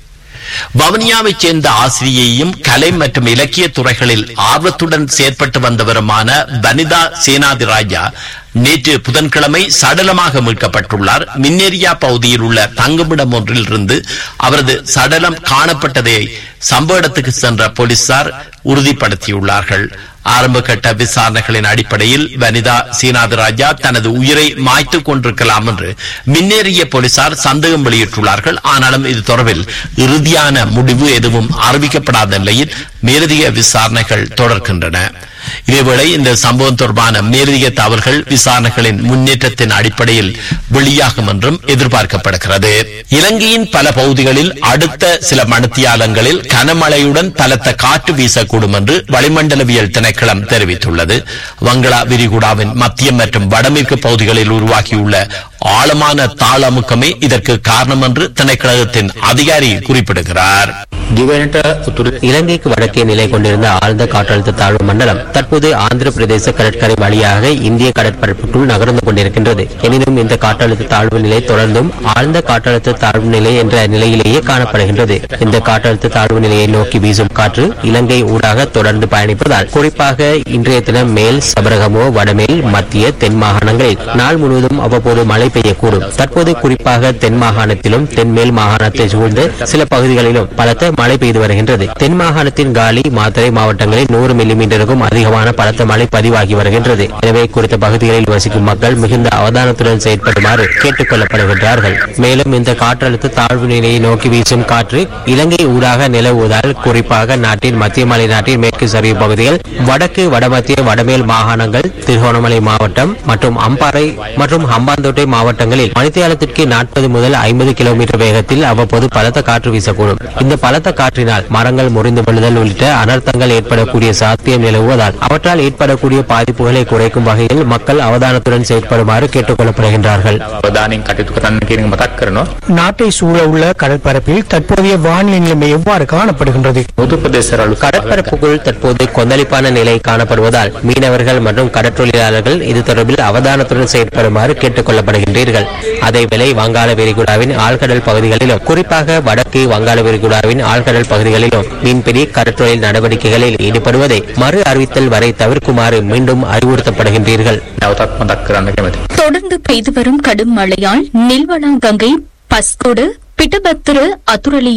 வவுனியாவைச் சேர்ந்த ஆசிரியையும் கலை மற்றும் இலக்கிய துறைகளில் ஆர்வத்துடன் செயற்பட்டு வந்தவருமான வனிதா சேனாதிராஜா நேற்று புதன்கிழமை சடலமாக மீட்கப்பட்டுள்ளார் மின்னேரியா பகுதியில் உள்ள தங்குமிடம் ஒன்றில் இருந்து அவரது சடலம் காணப்பட்டதை சம்பவ இடத்துக்கு சென்ற போலீசார் உறுதிப்படுத்தியுள்ளார்கள் ஆரம்ப கட்ட விசாரணைகளின் அடிப்படையில் வனிதா சீனாதிராஜா தனது உயிரை மாய்த்துக் கொண்டிருக்கலாம் என்று மின்னேறிய போலீசார் சந்தேகம் வெளியிட்டுள்ளார்கள் ஆனாலும் இது தொடர்பில் இறுதியான முடிவு எதுவும் அறிவிக்கப்படாத நிலையில் மேலதிக விசாரணைகள் தொடர்கின்றன இதேவேளை இந்த சம்பவம் தொடர்பான மேலதிக தகவல்கள் விசாரணைகளின் முன்னேற்றத்தின் அடிப்படையில் வெளியாகும் என்றும் எதிர்பார்க்கப்படுகிறது இலங்கையின் பல பகுதிகளில் அடுத்த சில மணித்தியாலங்களில் கனமழையுடன் பலத்த காற்று வீசக்கூடும் என்று வளிமண்டலவியல் திணைக்களம் தெரிவித்துள்ளது வங்களா விரிகுடாவின் மத்திய மற்றும் வடமேற்கு பகுதிகளில் உருவாகியுள்ள ஆழமான தாழ் அமுக்கமே இதற்கு காரணம் என்று திணைக்களத்தின் அதிகாரி குறிப்பிடுகிறார் දිවයිනට උතුර இலங்கைக்கு வடக்கே நிலை கொண்டிருந்த ஆழ்ந்த காற்றழுத்த தாழ்வு மண்டலம் தற்போது ஆந்திர பிரதேச கடற்கரை வழியாக இந்திய கடற்பரப்புக்குள் நகர்ந்து கொண்டிருக்கின்றது எனினும் இந்த காற்றழுத்த தாழ்வு நிலை தொடர்ந்தும் ஆழ்ந்த காற்றழுத்த தாழ்வு நிலை என்ற நிலையிலேயே காணப்படுகின்றது இந்த காற்றழுத்த தாழ்வு நிலையை நோக்கி வீசும் காற்று இலங்கை ஊடாக தொடர்ந்து பயணிப்பதால் குறிப்பாக இன்றைய தினம் மேல் சபரகமோ வடமேல் மத்திய தென் மாகாணங்களில் நாள் முழுவதும் அவ்வப்போது மழை பெய்யக்கூடும் தற்போது குறிப்பாக தென் மாகாணத்திலும் தென்மேல் மாகாணத்தை சூழ்ந்து சில பகுதிகளிலும் பலத்த மழை பெய்து வருகின்றது தென் மாகாணத்தின் காலி மாத்தறை மாவட்டங்களில் நூறு மில்லிமீட்டருக்கும் அதிகமான பலத்த மழை பதிவாகி வருகின்றது எனவே குறித்த பகுதிகளில் வசிக்கும் மக்கள் மிகுந்த அவதானத்துடன் செயற்படுமாறு கேட்டுக் கொள்ளப்படுகின்றார்கள் மேலும் இந்த காற்றழுத்த தாழ்வு நிலையை நோக்கி வீசும் காற்று இலங்கை ஊடாக நிலவுவதால் குறிப்பாக நாட்டின் மத்திய மலை நாட்டின் மேற்கு சரிவு பகுதிகள் வடக்கு வடமத்திய வடமேல் மாகாணங்கள் திருகோணமலை மாவட்டம் மற்றும் அம்பாறை மற்றும் ஹம்பாந்தோட்டை மாவட்டங்களில் மணித்தியாலத்திற்கு நாற்பது முதல் ஐம்பது கிலோமீட்டர் வேகத்தில் அவ்வப்போது பலத்த காற்று வீசக்கூடும் இந்த பலத்த காற்றினால் மரங்கள் முறிந்து விழுதல் உள்ளிட்ட அனர்த்தங்கள் ஏற்படக்கூடிய சாத்தியம் நிலவுவதால் அவற்றால் ஏற்படக்கூடிய பாதிப்புகளை குறைக்கும் வகையில் மக்கள் அவதானத்துடன் செயற்படுமாறு கேட்டுக் கொள்ளப்படுகின்றார்கள் අවධානයෙන් කටයුතු කරන්න කියන එක මතක් කරනවා. நாட்டை சூழ உள்ள கடற்பரப்பில் தற்போதைய வானிலை நிலைமை எவ்வாறு காணப்படுகின்றது මුතු ප්‍රදේශවල கடற்பரப்புக்குள் தற்போது கொந்தளிப்பான நிலை காணப்படுவதால் மீனவர்கள் மற்றும் கடற்றொழிலாளர்கள் இது தொடர்பில் அவதானத்துடன் செயற்படுமாறு கேட்டுக் கொள்ளப்படுகின்றீர்கள் அதேவேளை வங்காள விரிகுடாவின் ஆழ்கடல் பகுதிகளிலும் குறிப்பாக வடக்கு வங்காள விரிகுடாவின் ஆழ்கடல் பகுதிகளிலும் மீன்பிடி கடற்றொழில் நடவடிக்கைகளில் ஈடுபடுவதை மறு அறிவித்தல் வரை தவிர்க்குமாறு மீண்டும் அறிவுறுத்தப்படுகின்றீர்கள் නැවතත් මතක් කරන්න කැමති. தொடர்ந்து பெய்து வரும் கடும் மழையால் நில்வனா கங்கை பஸ்கோடு பிட்டபத்திர அத்துரலிய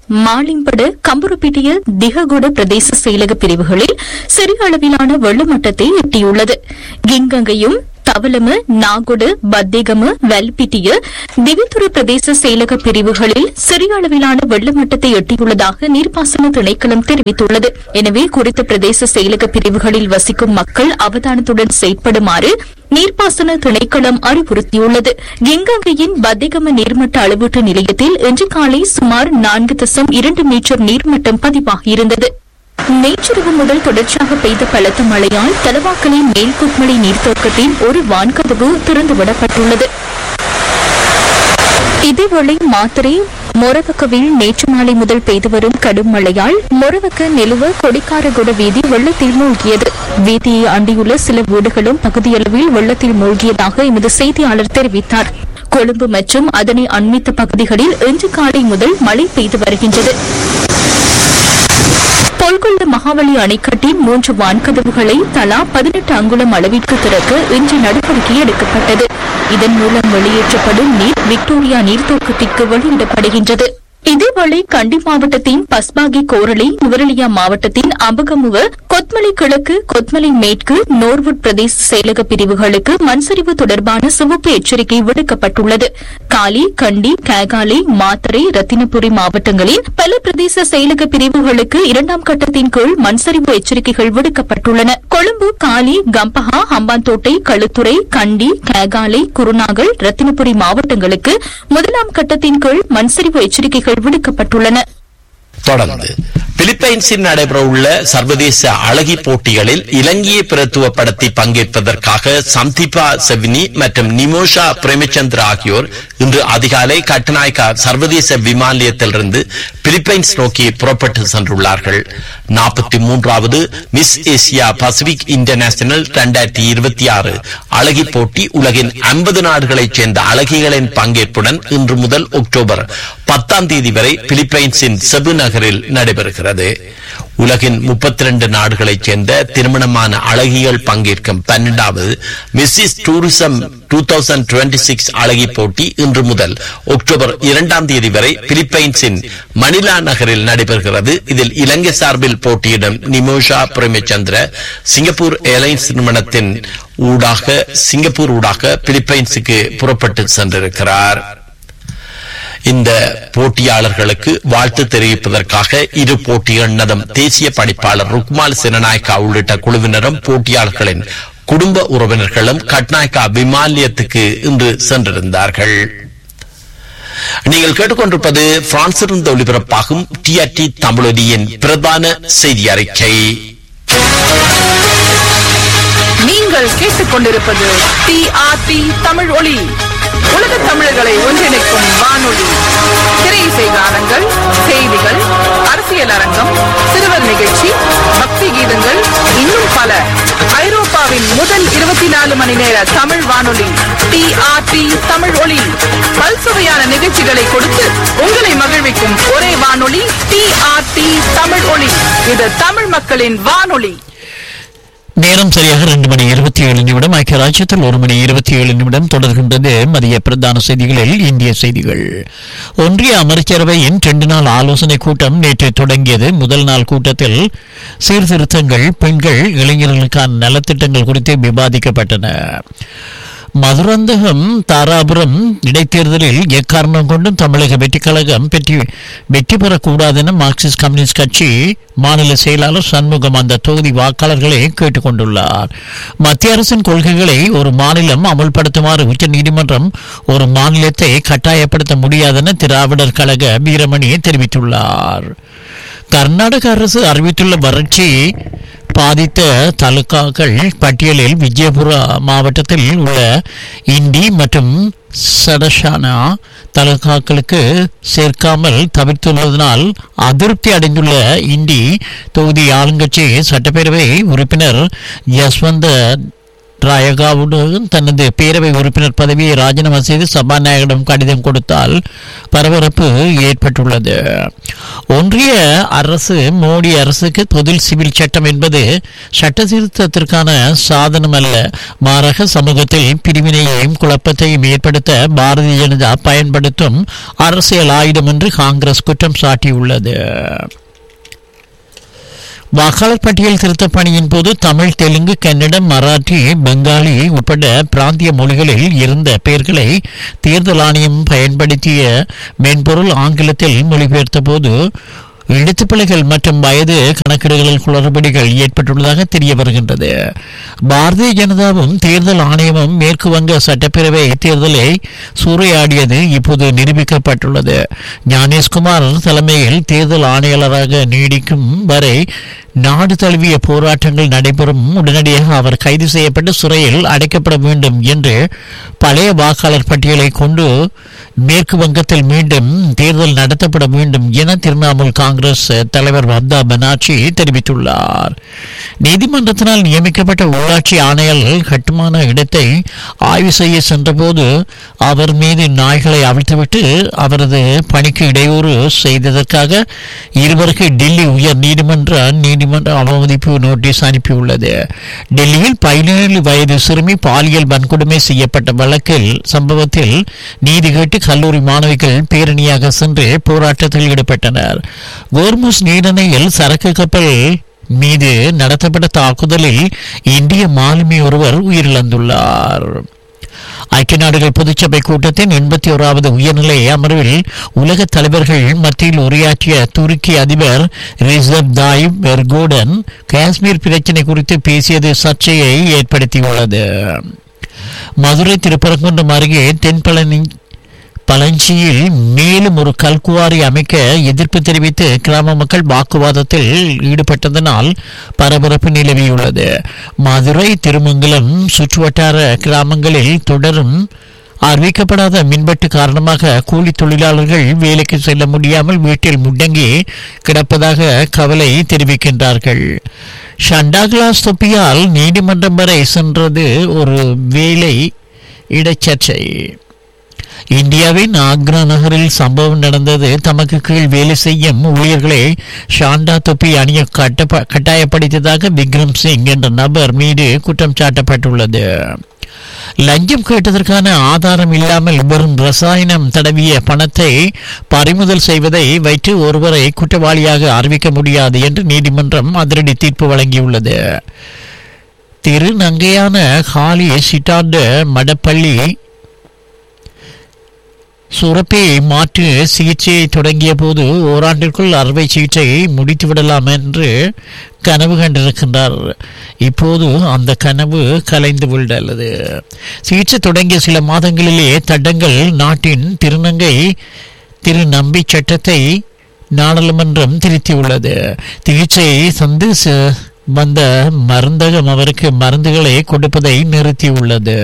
மாலிம்படு கம்புருப்பிட்டிய திககுட பிரதேச செயலக பிரிவுகளில் சிறிய அளவிலான வெள்ள மட்டத்தை எட்டியுள்ளது கிங்கங்கையும் தவலம நாகுடு பத்தேகம வல்பிட்டிய திவித்துறை பிரதேச செயலக பிரிவுகளில் சிறிய அளவிலான வெள்ள மட்டத்தை எட்டியுள்ளதாக நீர்ப்பாசன திணைக்களம் தெரிவித்துள்ளது எனவே குறித்த பிரதேச செயலக பிரிவுகளில் வசிக்கும் மக்கள் அவதானத்துடன் செயற்படுமாறு நீர்ப்பாசன திணைக்களம் அறிவுறுத்தியுள்ளது கிங்கங்கையின் பத்திகம நீர்மட்ட அளவீட்டு நிலையத்தில் இன்று காலை சுமார் நான்கு தசம் இரண்டு மீட்டர் நீர்மட்டம் பதிவாகியிருந்தது நேற்றிரவு முதல் தொடர்ச்சியாக பெய்த பலத்த மழையால் தலவாக்கலை மேல்குட்மலை நீர்த்தேக்கத்தின் ஒரு வான்கதவு திறந்துவிடப்பட்டுள்ளது இதேவேளை மாத்தறை மொரவக்கவில் நேற்று மாலை முதல் பெய்து வரும் கடும் மழையால் மொரவக்க நிலுவ கொடிக்காரகுட வீதி வெள்ளத்தில் மூழ்கியது வீதியை அண்டியுள்ள சில வீடுகளும் பகுதியளவில் வெள்ளத்தில் மூழ்கியதாக எமது செய்தியாளர் தெரிவித்தார் கொழும்பு மற்றும் அதனை அண்மித்த பகுதிகளில் இன்று காலை முதல் மழை பெய்து வருகின்றது பொல்கொள்ள மகாவலி அணைக்கட்டின் மூன்று வான்கதவுகளை தலா பதினெட்டு அங்குலம் அளவிற்கு திறக்க இன்று நடவடிக்கை எடுக்கப்பட்டது இதன் மூலம் வெளியேற்றப்படும் நீர் விக்டோரியா நீர்த்தேக்கத்திற்கு வெளியிடப்படுகின்றது இதேவேளை கண்டி மாவட்டத்தின் பஸ்பாகி கோரளை நுவரெலியா மாவட்டத்தின் அம்பகமுவ கொத்மலை கிழக்கு கொத்மலை மேற்கு நோர்வுட் பிரதேச செயலக பிரிவுகளுக்கு மண்சரிவு தொடர்பான சிவப்பு எச்சரிக்கை விடுக்கப்பட்டுள்ளது காலி கண்டி கேகாலை மாத்தறை ரத்தினபுரி மாவட்டங்களின் பல பிரதேச செயலக பிரிவுகளுக்கு இரண்டாம் கட்டத்தின் கீழ் மண்சரிவு எச்சரிக்கைகள் விடுக்கப்பட்டுள்ளன கொழும்பு காலி கம்பஹா ஹம்பாந்தோட்டை களுத்துறை கண்டி கேகாலை குருநாகல் ரத்தினபுரி மாவட்டங்களுக்கு முதலாம் கட்டத்தின் கீழ் மண்சரிவு எச்சரிக்கைகள் விடுக்கப்பட்டுள்ளன தொடர்ந்து பிலிப்பைன்ஸில் நடைபெறவுள்ள சர்வதேச அழகி போட்டிகளில் இலங்கையை பிரத்துவப்படுத்தி பங்கேற்பதற்காக சந்திபா செவினி மற்றும் நிமோஷா பிரேமச்சந்திர ஆகியோர் இன்று அதிகாலை கட்டநாயக்கா சர்வதேச விமான நிலையத்திலிருந்து பிலிப்பைன்ஸ் நோக்கி புறப்பட்டு சென்றுள்ளார்கள் நாற்பத்தி மூன்றாவது மிஸ் ஏசியா பசிபிக் இன்டர்நேஷனல் இரண்டாயிரத்தி இருபத்தி ஆறு அழகி போட்டி உலகின் ஐம்பது நாடுகளைச் சேர்ந்த அழகிகளின் பங்கேற்புடன் இன்று முதல் அக்டோபர் பத்தாம் தேதி வரை பிலிப்பைன்ஸின் செபு நகரில் நடைபெறுகிறது உலகின் முப்பத்தி ரெண்டு நாடுகளைச் சேர்ந்த திருமணமான அழகிகள் பங்கேற்கும் பன்னெண்டாவது Mrs tourism two thousand twenty six அழகி போட்டி இன்று முதல் அக்டோபர் இரண்டாம் தேதி வரை பிலிப்பைன்ஸின் மணிலா நகரில் நடைபெறுகிறது இதில் இலங்கை சார்பில் போட்டியிடும் நிமோஷா பிரேமச்சந்திர சிங்கப்பூர் ஏர்லைன்ஸ் நிறுவனத்தின் ஊடாக சிங்கப்பூர் ஊடாக பிலிப்பைன்ஸுக்கு புறப்பட்டு சென்றிருக்கிறார் இந்த போட்டியாளர்களுக்கு வாழ்த்து தெரிவிப்பதற்காக இரு போட்டிகள் நதம் தேசிய பணிப்பாளர் ருக்மால் சினநாயக்கா உள்ளிட்ட குழுவினரும் போட்டியாளர்களின் குடும்ப உறவினர்களும் கட்நாயக்கா விமான நிலையத்துக்கு இன்று சென்றிருந்தார்கள் நீங்கள் கேட்டுக்கொண்டிருப்பது பிரான்சிலிருந்து ஒளிபரப்பாகும் டிஆர்டி தமிழொலியின் பிரதான செய்தி அறிக்கை நீங்கள் கேட்டுக்கொண்டிருப்பது டிஆர்டி தமிழ் ஒளி உலக தமிழர்களை ஒன்றிணைக்கும் வானொலி திரையிசை கானங்கள் செய்திகள் அரசியல் அரங்கம் சிறுவர் நிகழ்ச்சி பக்தி கீதங்கள் இன்னும் பல ஐரோப்பாவின் முதல் இருபத்தி நாலு மணி நேர தமிழ் வானொலி டிஆர்டி தமிழ் ஒளி பல்சுவையான நிகழ்ச்சிகளை கொடுத்து உங்களை மகிழ்விக்கும் ஒரே வானொலி டிஆர்டி தமிழ் ஒளி இது தமிழ் மக்களின் வானொலி நேரம் சரியாக ரெண்டு மணி இருபத்தி ஏழு நிமிடம் ஐக்கிய ராஜ்யத்தில் ஒரு மணி இருபத்தி ஏழு நிமிடம் தொடர்கின்றது மதிய பிரதான செய்திகளில் இந்திய செய்திகள் ஒன்றிய அமைச்சரவையின் இரண்டு நாள் ஆலோசனை கூட்டம் நேற்று தொடங்கியது முதல் நாள் கூட்டத்தில் சீர்திருத்தங்கள் பெண்கள் இளைஞர்களுக்கான நலத்திட்டங்கள் குறித்து விவாதிக்கப்பட்டன மதுராந்தகம் தாராபுரம் இடைத்தேர்தலில் எக்காரணம் கொண்டும் தமிழக வெற்றிக் கழகம் வெற்றி வெற்றி பெறக்கூடாது என மார்க்சிஸ்ட் கம்யூனிஸ்ட் கட்சி மாநில செயலாளர் சண்முகம் அந்த தொகுதி வாக்காளர்களை கேட்டுக்கொண்டுள்ளார் மத்திய அரசின் கொள்கைகளை ஒரு மாநிலம் அமல்படுத்துமாறு உச்ச நீதிமன்றம் ஒரு மாநிலத்தை கட்டாயப்படுத்த முடியாதென திராவிடர் கழக வீரமணி தெரிவித்துள்ளார் கர்நாடக அரசு அறிவித்துள்ள வறட்சி பாதித்த தாலுகாக்கள் பட்டியலில் விஜயபுரா மாவட்டத்தில் உள்ள இண்டி மற்றும் சடஷானா தாலுகாக்களுக்கு சேர்க்காமல் தவிர்த்துள்ளதனால் அதிருப்தி அடைந்துள்ள இண்டி தொகுதி ஆளுங்கட்சி சட்டப்பேரவை உறுப்பினர் யஸ்வந்த ராயகாவுடன் தனது பேரவை உறுப்பினர் பதவியை ராஜினாமா செய்து சபாநாயகரிடம் கடிதம் கொடுத்தால் பரபரப்பு ஏற்பட்டுள்ளது ஒன்றிய அரசு மோடி அரசுக்கு பொது சிவில் சட்டம் என்பது சட்ட திருத்தத்திற்கான சாதனம் அல்ல மாறாக சமூகத்தில் பிரிவினையையும் குழப்பத்தையும் ஏற்படுத்த பாரதிய ஜனதா பயன்படுத்தும் அரசியல் ஆயுதம் என்று காங்கிரஸ் குற்றம் சாட்டியுள்ளது வாக்காளர் பட்டியல் திருத்தப் பணியின் போது தமிழ் தெலுங்கு கன்னடம் மராட்டி பெங்காலி உட்பட பிராந்திய மொழிகளில் இருந்த பெயர்களை தேர்தல் ஆணையம் பயன்படுத்திய மென்பொருள் ஆங்கிலத்தில் மொழிபெயர்த்த போது எழுத்துப்பிழைகள் மற்றும் வயது கணக்கீடுகளில் குளறுபடிகள் ஏற்பட்டுள்ளதாக தெரிய வருகின்றது பாரதிய ஜனதாவும் தேர்தல் ஆணையமும் மேற்கு வங்க சட்டப்பேரவை தேர்தலை சூறையாடியது இப்போது நிரூபிக்கப்பட்டுள்ளது ஞானேஷ்குமார் தலைமையில் தேர்தல் ஆணையாளராக நீடிக்கும் வரை நாடு தழுவிய போராட்டங்கள் நடைபெறும் உடனடியாக அவர் கைது செய்யப்பட்டு சிறையில் அடைக்கப்பட வேண்டும் என்று பழைய வாக்காளர் பட்டியலை கொண்டு மேற்கு வங்கத்தில் மீண்டும் தேர்தல் நடத்தப்பட வேண்டும் என திரிணாமுல் காங்கிரஸ் தலைவர் மம்தா பனார்ஜி தெரிவித்துள்ளார் நீதிமன்றத்தினால் நியமிக்கப்பட்ட உள்ளாட்சி ஆணையாளர் கட்டுமான இடத்தை ஆய்வு செய்ய சென்றபோது அவர் மீது நாய்களை அவிழ்த்துவிட்டு அவரது பணிக்கு இடையூறு செய்ததற்காக இருவருக்கு டெல்லி உயர் நீதிமன்ற நீதிமன்ற அவமதிப்பு நோட்டீஸ் அனுப்பியுள்ளது டெல்லியில் பதினேழு வயது சிறுமி பாலியல் வன்கொடுமை செய்யப்பட்ட வழக்கில் சம்பவத்தில் நீதி கேட்டு கல்லூரி மாணவிகள் பேரணியாக சென்று போராட்டத்தில் ஈடுபட்டனர் கோர்முஸ் நீரிணையில் சரக்கு கப்பல் மீது நடத்தப்பட்ட தாக்குதலில் இந்திய மாலுமி ஒருவர் உயிரிழந்துள்ளார் ஐக்கிய நாடுகள் பொதுச்சபை கூட்டத்தின் எண்பத்தி ஓராவது உயர்நிலை அமர்வில் உலக தலைவர்கள் மத்தியில் உரையாற்றிய துருக்கி அதிபர் ரிசப் தாயிப் எர்கோடன் காஷ்மீர் பிரச்சினை குறித்து பேசியது சர்ச்சையை ஏற்படுத்தியுள்ளது மதுரை திருப்பரங்குன்றம் அருகே தென்பழனி பழஞ்சியில் மேலும் ஒரு கல்குவாரி அமைக்க எதிர்ப்பு தெரிவித்து கிராம மக்கள் வாக்குவாதத்தில் ஈடுபட்டதனால் பரபரப்பு நிலவியுள்ளது மதுரை திருமங்கலம் சுற்றுவட்டார கிராமங்களில் தொடரும் அறிவிக்கப்படாத மின்வெட்டு காரணமாக கூலி தொழிலாளர்கள் வேலைக்கு செல்ல முடியாமல் வீட்டில் முடங்கி கிடப்பதாக கவலை தெரிவிக்கின்றார்கள் ஷண்டாகிளாஸ் தொப்பியால் நீதிமன்றம் வரை சென்றது ஒரு வேலை இடச்சர்ச்சை இந்தியாவின் ஆக்ரா நகரில் சம்பவம் நடந்தது தமக்கு கீழ் வேலை செய்யும் ஊழியர்களை ஷாண்டா தொப்பி அணிய கட்ட கட்டாயப்படுத்தியதாக விக்ரம் சிங் என்ற நபர் மீது குற்றம் சாட்டப்பட்டுள்ளது லஞ்சம் கேட்டதற்கான ஆதாரம் இல்லாமல் வெறும் ரசாயனம் தடவிய பணத்தை பறிமுதல் செய்வதை வைத்து ஒருவரை குற்றவாளியாக அறிவிக்க முடியாது என்று நீதிமன்றம் அதிரடி தீர்ப்பு வழங்கியுள்ளது திருநங்கையான ஹாலி சிட்டார்டு மடப்பள்ளி சுரப்பை மாற்று சிகிச்சையை தொடங்கிய போது ஓராண்டிற்குள் அறுவை சிகிச்சையை முடித்து விடலாம் என்று கனவு கண்டிருக்கின்றார் இப்போது அந்த கனவு கலைந்து விடல்லது சிகிச்சை தொடங்கிய சில மாதங்களிலே தடங்கள் நாட்டின் திருநங்கை திருநம்பி சட்டத்தை நாடாளுமன்றம் திருத்தியுள்ளது சிகிச்சை சந்து வந்த மருந்தகம் அவருக்கு மருந்துகளை கொடுப்பதை நிறுத்தியுள்ளது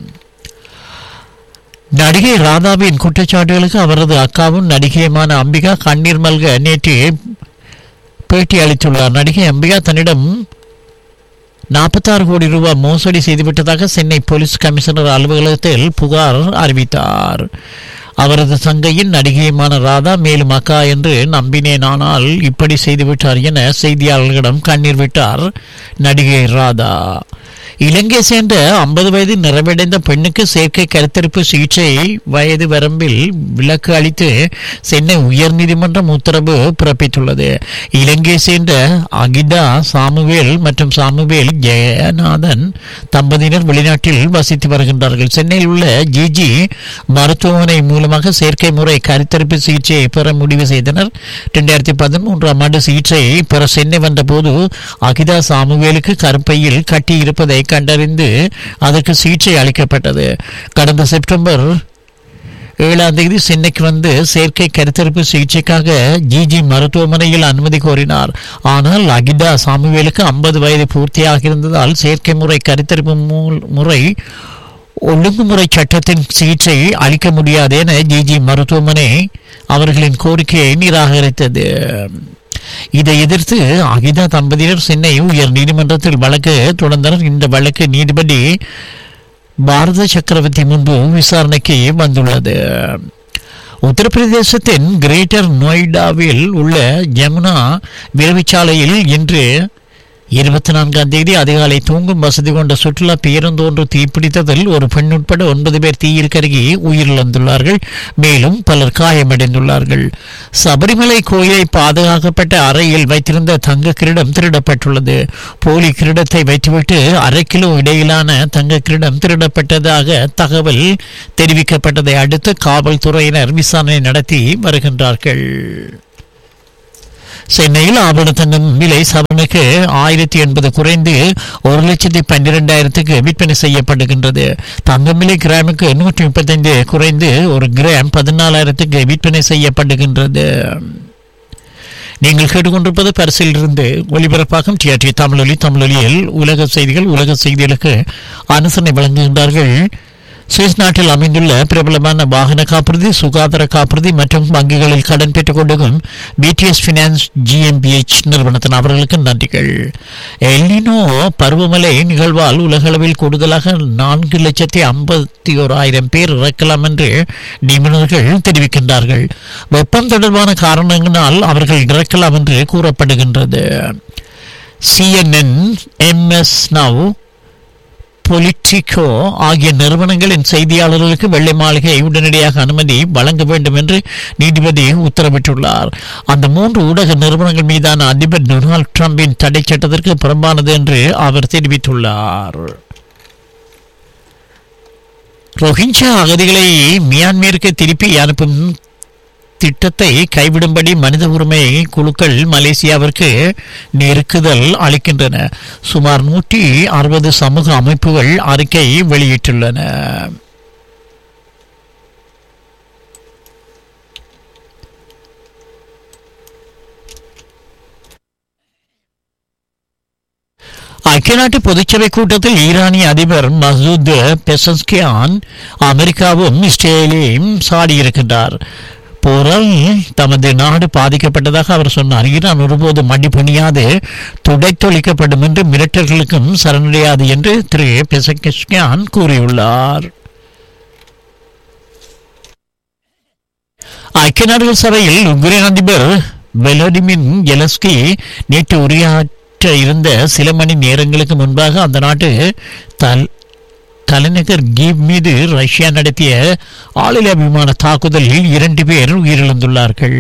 நடிகை ராதாவின் குற்றச்சாட்டுகளுக்கு அவரது அக்காவும் நடிகையுமான அம்பிகா கண்ணீர் மல்க நேற்று பேட்டி அளித்துள்ளார் நடிகை அம்பிகா தன்னிடம் நாற்பத்தாறு கோடி ரூபாய் மோசடி செய்துவிட்டதாக சென்னை போலீஸ் கமிஷனர் அலுவலகத்தில் புகார் அறிவித்தார் அவரது தங்கையின் நடிகையுமான ராதா மேலும் அக்கா என்று நம்பினேன் ஆனால் இப்படி செய்துவிட்டார் என செய்தியாளர்களிடம் கண்ணீர் விட்டார் நடிகை ராதா இலங்கை சேர்ந்த ஐம்பது வயது நிறைவடைந்த பெண்ணுக்கு செயற்கை கருத்தரிப்பு சிகிச்சை வயது வரம்பில் விலக்கு அளித்து சென்னை உயர்நீதிமன்றம் உத்தரவு பிறப்பித்துள்ளது இலங்கை சேர்ந்த அகிதா சாமுவேல் மற்றும் சாமுவேல் ஜெயநாதன் தம்பதியினர் வெளிநாட்டில் வசித்து வருகின்றார்கள் சென்னையில் உள்ள ஜிஜி மருத்துவமனை மூலமாக செயற்கை முறை கருத்தரிப்பு சிகிச்சையை பெற முடிவு செய்தனர் இரண்டாயிரத்தி பதிமூன்றாம் ஆண்டு சிகிச்சை பெற சென்னை வந்தபோது அகிதா சாமுவேலுக்கு கருப்பையில் கட்டி இருப்பதை கண்டறிந்து அதற்கு சிகிச்சை அளிக்கப்பட்டது கடந்த செப்டம்பர் ஏழாம் தேதி சென்னைக்கு வந்து செயற்கை கருத்தரிப்பு சிகிச்சைக்காக ஜிஜி மருத்துவமனையில் அனுமதி கோரினார் ஆனால் அகிதா சாமுவேலுக்கு ஐம்பது வயது பூர்த்தியாக இருந்ததால் செயற்கை முறை கருத்தரிப்பு முறை ஒழுங்குமுறை சட்டத்தின் சிகிச்சை அளிக்க முடியாது என ஜிஜி மருத்துவமனை அவர்களின் கோரிக்கையை நிராகரித்தது இதை எதிர்த்து அகிதா தம்பதியர் சென்னை உயர் நீதிமன்றத்தில் வழக்கு தொடர்ந்தனர் இந்த வழக்கு நீதிபதி பாரத சக்கரவர்த்தி முன்பு விசாரணைக்கு வந்துள்ளது உத்தரப்பிரதேசத்தின் கிரேட்டர் நொய்டாவில் உள்ள யமுனா விரைவுச்சாலையில் இன்று இருபத்தி நான்காம் தேதி அதிகாலை தூங்கும் வசதி கொண்ட சுற்றுலா பேருந்து ஒன்று தீப்பிடித்ததில் ஒரு பெண் உட்பட ஒன்பது பேர் தீயில் கருகி உயிரிழந்துள்ளார்கள் மேலும் பலர் காயமடைந்துள்ளார்கள் சபரிமலை கோயிலை பாதுகாக்கப்பட்ட அறையில் வைத்திருந்த தங்க கிரீடம் திருடப்பட்டுள்ளது போலி கிரீடத்தை வைத்துவிட்டு அரை கிலோ இடையிலான தங்க கிரீடம் திருடப்பட்டதாக தகவல் தெரிவிக்கப்பட்டதை அடுத்து காவல்துறையினர் விசாரணை நடத்தி வருகின்றார்கள் சென்னையில் ஆபரண தங்கம் விலை சவரனுக்கு ஆயிரத்தி எண்பது குறைந்து ஒரு லட்சத்தி பன்னிரெண்டாயிரத்துக்கு விற்பனை செய்யப்படுகின்றது தங்கம் விலை கிராமுக்கு நூற்றி முப்பத்தைந்து குறைந்து ஒரு கிராம் பதினாலாயிரத்துக்கு விற்பனை செய்யப்படுகின்றது நீங்கள் கேட்டுக்கொண்டிருப்பது பரிசிலிருந்து ஒலிபரப்பாகும் டிஆர்டி தமிழொலி தமிழொலியில் உலக செய்திகள் உலக செய்திகளுக்கு அனுசரணை வழங்குகின்றார்கள் சுவிஸ் நாட்டில் அமைந்துள்ள பிரபலமான வாகன காப்புறுதி சுகாதார காப்புறுதி மற்றும் வங்கிகளில் கடன் பெற்றுக் கொண்டிருக்கும் பிடிஎஸ் பினான்ஸ் ஜிஎம்பிஎச் நிறுவனத்தின் அவர்களுக்கு நன்றிகள் எல்லினோ பருவமழை நிகழ்வால் உலகளவில் கூடுதலாக நான்கு லட்சத்தி ஐம்பத்தி ஓராயிரம் பேர் இறக்கலாம் என்று நிபுணர்கள் தெரிவிக்கின்றார்கள் வெப்பம் தொடர்பான காரணங்களால் அவர்கள் இறக்கலாம் என்று கூறப்படுகின்றது சிஎன்என் எம்எஸ் நவ் பொலிட்டிகோ ஆகிய நிறுவனங்களின் செய்தியாளர்களுக்கு வெள்ளை மாளிகை உடனடியாக அனுமதி வழங்க வேண்டும் என்று நீதிபதி உத்தரவிட்டுள்ளார் அந்த மூன்று ஊடக நிறுவனங்கள் மீதான அதிபர் டொனால்ட் டிரம்பின் தடை சட்டத்திற்கு புறம்பானது என்று அவர் தெரிவித்துள்ளார் ரோஹிஞ்சா அகதிகளை மியான்மருக்கு திருப்பி அனுப்பும் திட்டத்தை கைவிடும்படி மனித உரிமை குழுக்கள் மலேசியாவிற்கு நெருக்குதல் அளிக்கின்றன சுமார் நூற்றி அறுபது சமூக அமைப்புகள் அறிக்கை வெளியிட்டுள்ளன ஐக்கிய நாட்டு பொதுச்சபை கூட்டத்தில் ஈரானிய அதிபர் மசூத் பெசஸ்கியான் அமெரிக்காவும் இஸ்ரேலையும் சாடியிருக்கின்றார் போரால் தமது நாடு பாதிக்கப்பட்டதாக அவர் சொன்னார் ஈரான் ஒருபோது மடி பணியாது துடைத்தொழிக்கப்படும் என்று மிரட்டல்களுக்கும் சரணடையாது என்று திரு பெசகிஸ்கியான் கூறியுள்ளார் ஐக்கிய நாடுகள் சபையில் உக்ரைன் அதிபர் வெலடிமின் எலஸ்கி நேற்று உரையாற்ற இருந்த சில மணி நேரங்களுக்கு முன்பாக அந்த நாட்டு தல் தலைநகர் கீவ் மீது ரஷ்யா நடத்திய ஆளில்லா விமான தாக்குதலில் இரண்டு பேர் உயிரிழந்துள்ளார்கள்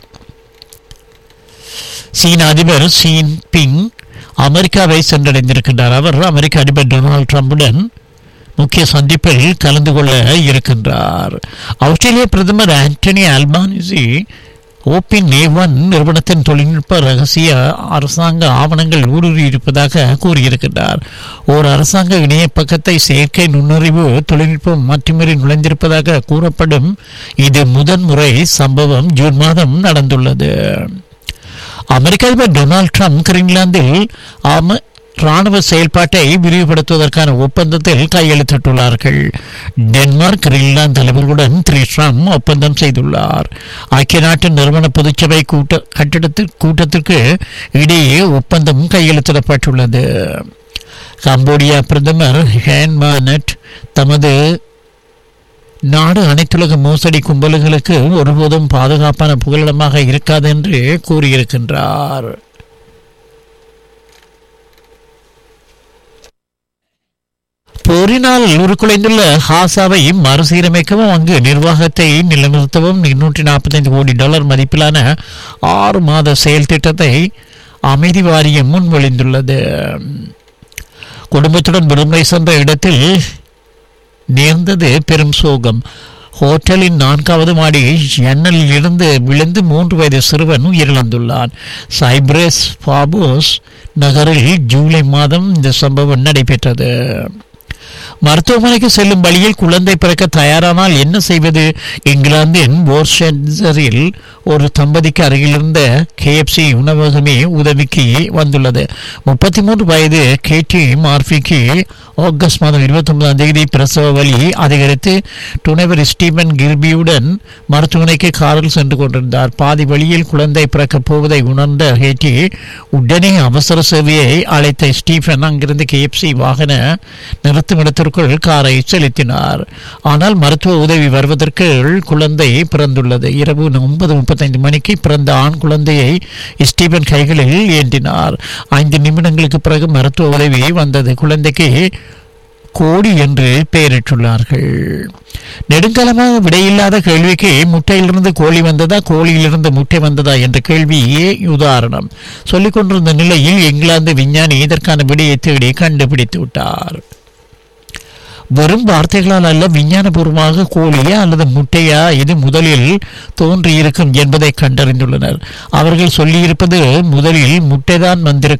சீன அதிபர் சீன் பிங் அமெரிக்காவை சென்றடைந்திருக்கின்றார் அவர் அமெரிக்க அதிபர் டொனால்ட் ட்ரம்புடன் முக்கிய சந்திப்பில் கலந்து கொள்ள இருக்கின்றார் ஆஸ்திரேலிய பிரதமர் ஆண்டனி அல்பானிசி ஓபின் ஏவன் நிறுவனத்தின் தொழில்நுட்ப ரகசிய அரசாங்க ஆவணங்கள் ஊடுருவி இருப்பதாக கூறியிருக்கின்றார் ஓர் அரசாங்க இணைய பக்கத்தை செயற்கை நுண்ணறிவு தொழில்நுட்பம் மாற்றிமறி நுழைந்திருப்பதாக கூறப்படும் இது முதன்முறை சம்பவம் ஜூன் மாதம் நடந்துள்ளது அமெரிக்க அதிபர் டொனால்ட் ட்ரம்ப் கிரீன்லாந்தில் அம ராணுவ செயல்பாட்டை விரிவுபடுத்துவதற்கான ஒப்பந்தத்தில் கையெழுத்திட்டுள்ளார்கள் டென்மார்க் கிரீன்லாந்து தலைவர்களுடன் திரு ட்ரம்ப் ஒப்பந்தம் செய்துள்ளார் ஐக்கிய நாட்டு நிறுவன பொதுச்சபை கூட்ட கட்டிடத்தில் கூட்டத்திற்கு இடையே ஒப்பந்தம் கையெழுத்திடப்பட்டுள்ளது கம்போடியா பிரதமர் ஹேன் மானட் தமது நாடு அனைத்துலக மோசடி கும்பல்களுக்கு ஒருபோதும் பாதுகாப்பான புகலிடமாக இருக்காது என்று கூறியிருக்கின்றார் போரினால் உருக்குலைந்துள்ள ஹாசாவை மறுசீரமைக்கவும் அங்கு நிர்வாகத்தை நிலைநிறுத்தவும் இருநூற்றி நாற்பத்தைந்து கோடி டாலர் மதிப்பிலான ஆறு மாத செயல் திட்டத்தை அமைதி வாரியம் முன்மொழிந்துள்ளது குடும்பத்துடன் விடுமுறை சென்ற இடத்தில் நேர்ந்தது பெரும் சோகம் ஹோட்டலின் நான்காவது மாடி ஜன்னலில் இருந்து விழுந்து மூன்று வயது சிறுவன் உயிரிழந்துள்ளான் சைப்ரஸ் பாபோஸ் நகரில் ஜூலை மாதம் இந்த சம்பவம் நடைபெற்றது மருத்துவமனைக்கு செல்லும் வழியில் குழந்தை பிறக்க தயாரானால் என்ன செய்வது இங்கிலாந்தின் போர்ஷென்சரில் ஒரு தம்பதிக்கு அருகில் இருந்த கேஎஃப்சி உணவகமே உதவிக்கு வந்துள்ளது முப்பத்தி மூன்று வயது கேடி மார்பிக்கு ஆகஸ்ட் மாதம் இருபத்தி ஒன்பதாம் தேதி பிரசவ வலி அதிகரித்து துணைவர் ஸ்டீபன் கிர்பியுடன் மருத்துவமனைக்கு காரில் சென்று கொண்டிருந்தார் பாதி வழியில் குழந்தை பிறக்கப் போவதை உணர்ந்த ஹேட்டி உடனே அவசர சேவையை அழைத்த ஸ்டீபன் அங்கிருந்து கேஎஃப்சி வாகன நிறுத்துமிடத்திற்குள் காரை செலுத்தினார் ஆனால் மருத்துவ உதவி வருவதற்குள் குழந்தை பிறந்துள்ளது இரவு ஒன்பது முப்பத்தைந்து மணிக்கு பிறந்த ஆண் குழந்தையை ஸ்டீபன் கைகளில் ஏந்தினார் ஐந்து நிமிடங்களுக்கு பிறகு மருத்துவ உதவி வந்தது குழந்தைக்கு கோடி என்று பெயரிட்டுள்ளார்கள் நெடுங்காலமாக விடையில்லாத கேள்விக்கு முட்டையிலிருந்து கோழி வந்ததா கோழியிலிருந்து முட்டை வந்ததா என்ற கேள்வியே உதாரணம் சொல்லிக் கொண்டிருந்த நிலையில் இங்கிலாந்து விஞ்ஞானி இதற்கான விடையை தேடி கண்டுபிடித்து விட்டார் வெறும் வார்த்தைகளால் அல்ல விஞ்ஞானபூர்வமாக கோழியா அல்லது முட்டையா இது முதலில் தோன்றியிருக்கும் என்பதை கண்டறிந்துள்ளனர் அவர்கள் சொல்லியிருப்பது முதலில் முட்டைதான் வந்திருக்க